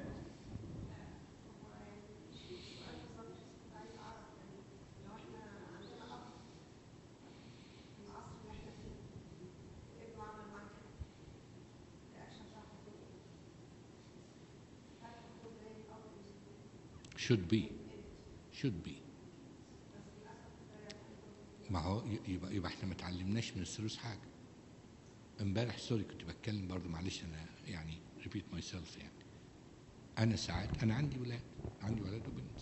should be should be ما هو ي- يبقى يبقى احنا ما اتعلمناش من الثالوث حاجه امبارح سوري كنت بتكلم برضو معلش انا يعني ريبيت ماي سيلف يعني انا ساعات انا عندي ولاد عندي ولد وبنت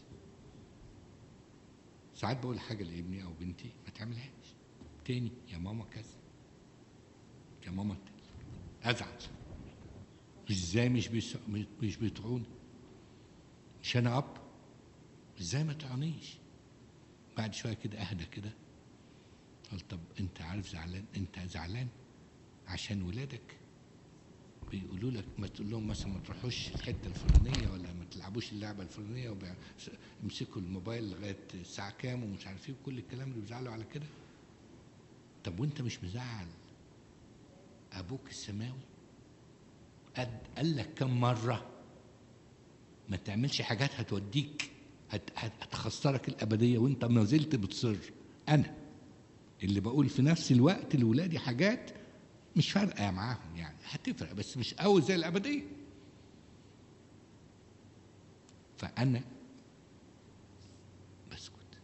ساعات بقول حاجه لابني او بنتي ما تعملهاش تاني يا ماما كذا يا ماما كذا. ازعل ازاي مش بيس... مش بيطيعوني مش انا اب ازاي ما تعنيش بعد شويه كده اهدى كده قال طب انت عارف زعلان انت زعلان عشان ولادك بيقولوا لك ما تقول لهم مثلا ما تروحوش الحته الفلانيه ولا ما تلعبوش اللعبه الفلانيه ويمسكوا الموبايل لغايه الساعه كام ومش عارف ايه وكل الكلام اللي بيزعلوا على كده طب وانت مش مزعل ابوك السماوي قد قال لك كم مره ما تعملش حاجات هتوديك هت- هت- هتخسرك الابديه وانت ما زلت بتصر انا اللي بقول في نفس الوقت لاولادي حاجات مش فارقه معاهم يعني هتفرق بس مش قوي زي الابديه فانا بسكت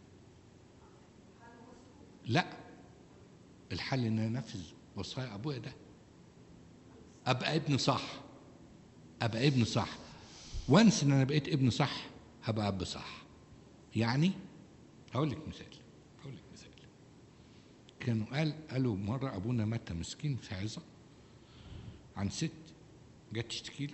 لا الحل ان انا انفذ وصايا ابويا ده ابقى ابن صح ابقى ابن صح وانس ان انا بقيت ابن صح هبقى اب صح يعني هقول لك مثال هقول لك مثال كانوا قال قالوا مره ابونا مات مسكين في عظه عن ست جت تشتكي له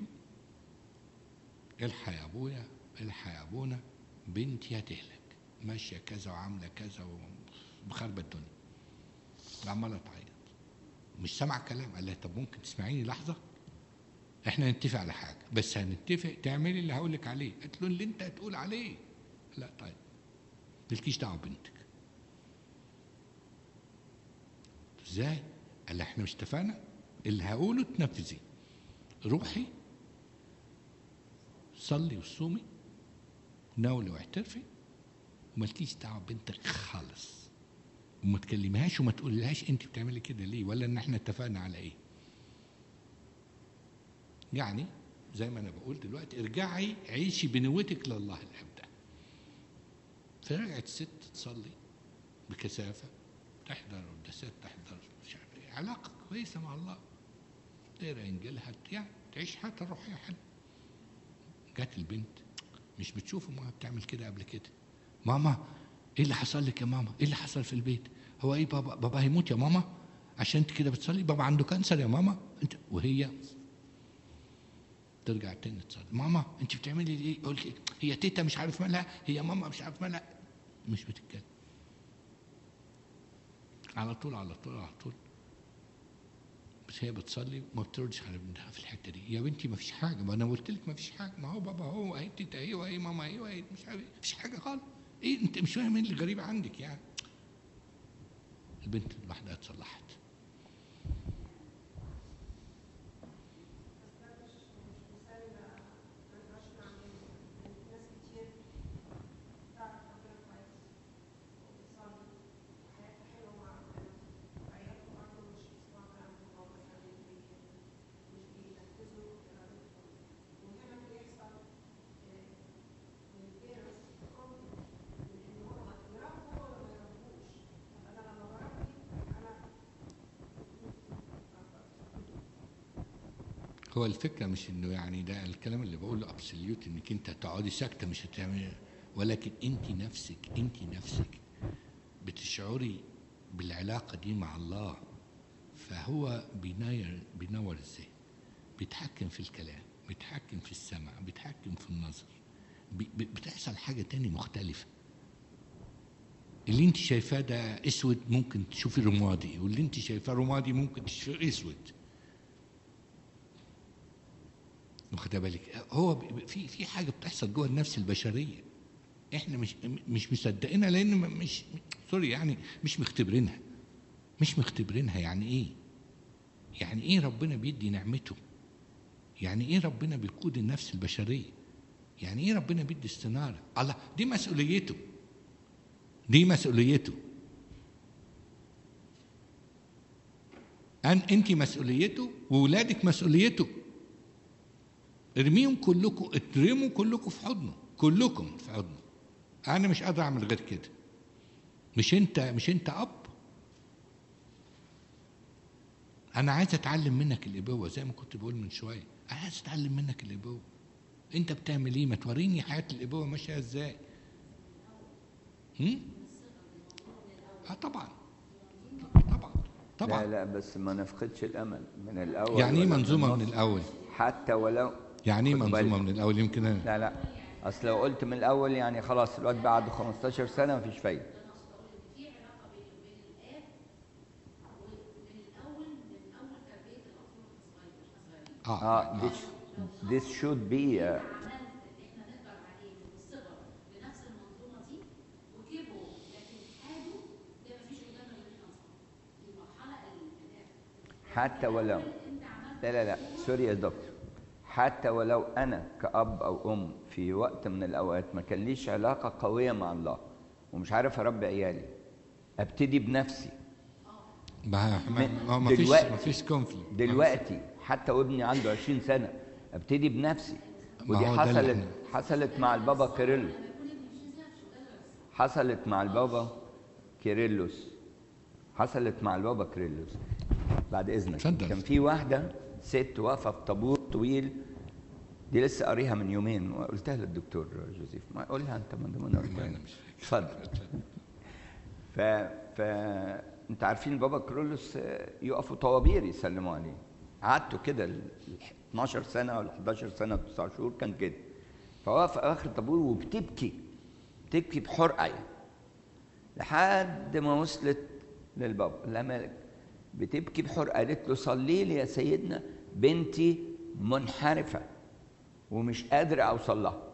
الحق يا ابويا الحق يا ابونا بنتي هتهلك ماشيه كذا وعامله كذا ومخربه الدنيا وعماله تعيط مش سامع كلام قال لها طب ممكن تسمعيني لحظه احنا نتفق على حاجه بس هنتفق تعملي اللي هقول لك عليه قالت له اللي انت هتقول عليه لا طيب مالكيش دعوه ببنتك ازاي قال لها احنا مش اتفقنا اللي هقوله تنفذي روحي صلي وصومي ناولي واعترفي ومالكيش دعوه ببنتك خالص وما تكلمهاش وما تقوليلهاش انت بتعملي كده ليه ولا ان احنا اتفقنا على ايه يعني زي ما انا بقول دلوقتي ارجعي عيشي بنوتك لله الاب ده فرجعت الست تصلي بكثافه تحضر قداسات تحضر مش عارف إيه. علاقه كويسه مع الله تقرا انجيلها يعني تعيش حياتها الروحيه حلوه جت البنت مش بتشوف ماما بتعمل كده قبل كده ماما ايه اللي حصل لك يا ماما ايه اللي حصل في البيت هو ايه بابا بابا هيموت يا ماما عشان انت كده بتصلي بابا عنده كانسر يا ماما انت وهي ترجع تاني تصلي ماما انت بتعملي ايه يقول لك هي تيتا مش عارف مالها هي ماما مش عارف مالها مش بتتكلم على طول على طول على طول بس هي بتصلي ما بتردش على بنتها في الحته دي يا بنتي ما فيش حاجه ما انا قلت لك ما فيش حاجه ما هو بابا هو اهي تيتا اهي واهي ماما اهي واهي مش عارف ايه مفيش حاجه خالص ايه انت مش فاهم ايه اللي غريب عندك يعني البنت لوحدها اتصلحت هو الفكره مش انه يعني ده الكلام اللي بقوله ابسوليوت انك انت تقعدي ساكته مش هتعملي ولكن انت نفسك انت نفسك بتشعري بالعلاقه دي مع الله فهو بينير بينور الذهن بيتحكم في الكلام بيتحكم في السمع بيتحكم في النظر بي- بي- بتحصل حاجه تاني مختلفه اللي انت شايفاه ده اسود ممكن تشوفي رمادي واللي انت شايفاه رمادي ممكن تشوفيه اسود واخد بالك هو ب- ب- في في حاجه بتحصل جوه النفس البشريه احنا مش مش مصدقينها لان م- مش سوري يعني مش مختبرينها مش مختبرينها يعني ايه يعني ايه ربنا بيدي نعمته يعني ايه ربنا بيقود النفس البشريه يعني ايه ربنا بيدي استناره الله دي مسؤوليته دي مسؤوليته أن أنت مسؤوليته وولادك مسؤوليته ارميهم كلكم اترموا كلكم في حضنه كلكم في حضنه انا مش قادر اعمل غير كده مش انت مش انت اب انا عايز اتعلم منك الابوه زي ما كنت بقول من شويه انا عايز اتعلم منك الابوه انت بتعمل ايه ما توريني حياه الابوه ماشيه ازاي هم؟ اه طبعا طبعا طبعا لا لا بس ما نفقدش الامل من الاول يعني ايه ولا منظومه من النص. الاول حتى ولو يعني ايه خد بالك. منظومه من الاول يمكن أنا لا لا اصل لو قلت من الاول يعني خلاص الواد بعد 15 سنه مفيش فايده في علاقه بين وبين الاب ومن الاول من اول تربيه الاطفال واحنا صغيرين واحنا صغيرين اه, اه this, this should be uh, عملت اللي احنا نقدر عليه من الصغر بنفس المنظومه دي وكبروا لكن حادوا ده مفيش قدامنا غير احنا نصلي دي المرحله الاخر حتى ولو انت عملت لا لا لا سوري يا دكتور حتى ولو انا كاب او ام في وقت من الاوقات ما كان ليش علاقه قويه مع الله ومش عارف اربي عيالي ابتدي بنفسي ما ما ما- ما فيش دلوقتي- ما فيش كونفليكت دلوقتي حتى وابني عنده 20 سنه ابتدي بنفسي ما ودي هو ده اللي حصلت إحنا- حصلت مع البابا كيرلس حصلت مع البابا كيرلس حصلت مع البابا كيرلس بعد اذنك اتفضل. كان في واحده ست واقفه في طابور طويل دي لسه قاريها من يومين وقلتها للدكتور جوزيف ما قولها انت من ضمن قلتها أنا مش فاكر. اتفضل ف ف انت عارفين بابا كرولوس آه، يقفوا طوابير يسلموا عليه قعدته كده ال 12 سنه ولا 11 سنه 9 شهور كان كده فواقف اخر الطابور وبتبكي بتبكي بحرقه لحد ما وصلت للبابا لما بتبكي بحرقه قالت له صلي لي يا سيدنا بنتي منحرفه ومش قادره اوصل لها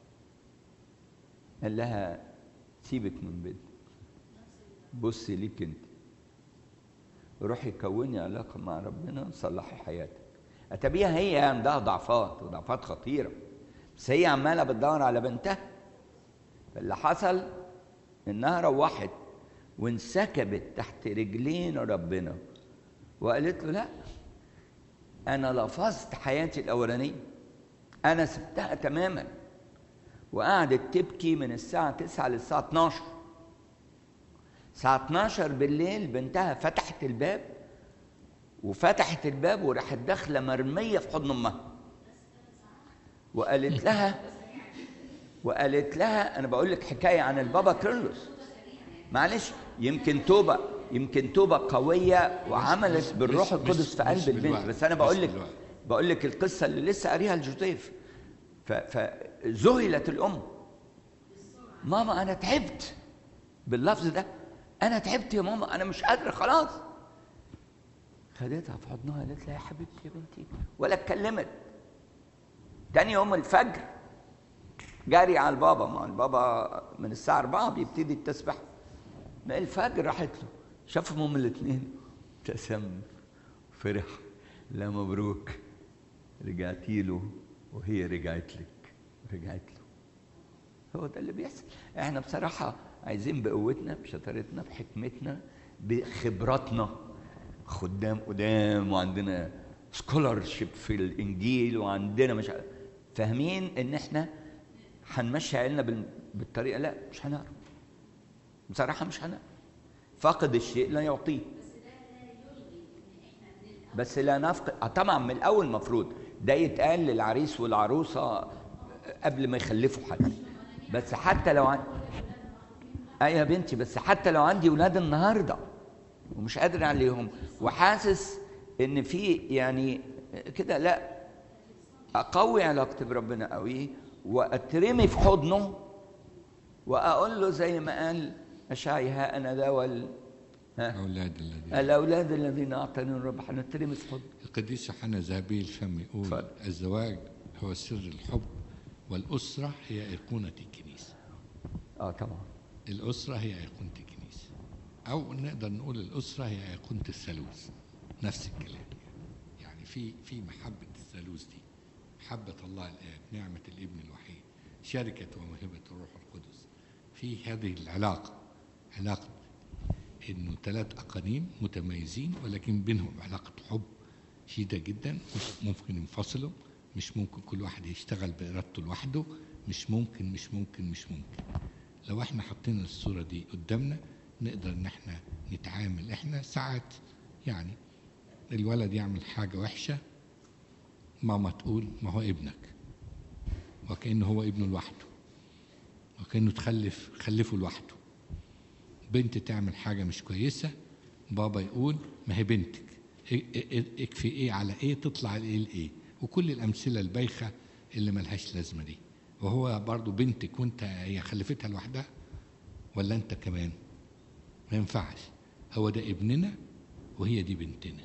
قال لها سيبك من بنتي بصي ليك انت روحي كوني علاقة مع ربنا صلحي حياتك أتبيها هي عندها ضعفات وضعفات خطيرة بس هي عمالة بتدور على بنتها فاللي حصل إنها روحت وانسكبت تحت رجلين ربنا وقالت له لا انا لفظت حياتي الاولانيه انا سبتها تماما وقعدت تبكي من الساعه 9 للساعه 12 الساعه 12 بالليل بنتها فتحت الباب وفتحت الباب وراحت داخله مرميه في حضن امها وقالت لها وقالت لها انا بقول لك حكايه عن البابا كيرلس معلش يمكن توبه يمكن توبه قويه وعملت مش- بالروح مش- القدس في مش قلب البنت بالوقت، بس انا مش بقول لك بالوقت. بقول لك القصه اللي لسه قاريها لجوزيف ف- فذهلت الام ماما انا تعبت باللفظ ده انا تعبت يا ماما انا مش قادره خلاص خدتها في حضنها قالت لها يا حبيبتي يا بنتي ولا اتكلمت تاني يوم الفجر جري على البابا ما البابا من الساعة 4 بيبتدي التسبيح من الفجر راحت له شافهم هم الاثنين ابتسم فرح لا مبروك رجعتي له وهي رجعت لك رجعت له هو ده اللي بيحصل احنا بصراحة عايزين بقوتنا بشطارتنا بحكمتنا بخبراتنا خدام قدام وعندنا سكولارشيب في الانجيل وعندنا مش عارف- فاهمين ان احنا هنمشي عيلنا بال- بالطريقه لا مش هنعرف بصراحه مش هنعرف فاقد الشيء لا يعطيه بس لا نفقد آه طبعا من الاول مفروض ده يتقال للعريس والعروسه قبل ما يخلفوا حد بس حتى لو عن... ايوه يا بنتي بس حتى لو عندي ولاد النهارده ومش قادر عليهم وحاسس ان في يعني كده لا اقوي علاقتي بربنا قوي واترمي في حضنه واقول له زي ما قال اشعي ها انا ذا وال ها أولاد الذين الاولاد الذين اعطاني الرب هنترمي في حضنه القديس يوحنا ذهبي الفم يقول اتفضل. الزواج هو سر الحب والأسرة هي أيقونة الكنيسة اه طبعا الأسرة هي أيقونة الكنيسة أو نقدر نقول الأسرة هي أيقونة الثالوث نفس الكلام يعني في في محبة الثالوث دي محبة الله الآب نعمة الابن الوحيد شركة وموهبة الروح القدس في هذه العلاقة علاقة إنه ثلاث أقانيم متميزين ولكن بينهم علاقة حب شديدة جدا مش ممكن ينفصلوا مش ممكن كل واحد يشتغل بإرادته لوحده مش ممكن مش ممكن مش ممكن لو احنا حاطين الصورة دي قدامنا نقدر ان احنا نتعامل احنا ساعات يعني الولد يعمل حاجة وحشة ماما تقول ما هو ابنك وكأنه هو ابنه لوحده وكأنه تخلف خلفه لوحده بنت تعمل حاجة مش كويسة بابا يقول ما هي بنتك إيه- إيه- اكفي ايه على ايه تطلع الايه لايه وكل الامثله البايخه اللي ملهاش لازمه دي وهو برضو بنتك وانت هي خلفتها لوحدها ولا انت كمان ما ينفعش هو ده ابننا وهي دي بنتنا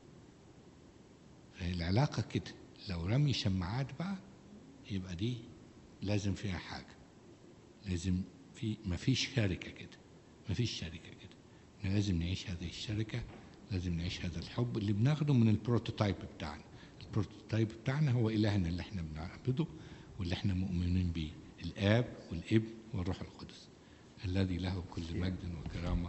العلاقه كده لو رمي شماعات بقى يبقى دي لازم فيها حاجه لازم في ما فيش شركه كده ما فيش شركه كده احنا لازم نعيش هذه الشركه لازم نعيش هذا الحب اللي بناخده من البروتوتايب بتاعنا البروتوتايب بتاعنا هو الهنا اللي احنا بنعبده واللي احنا مؤمنين بيه الاب والابن والروح القدس الذي له كل مجد وكرامه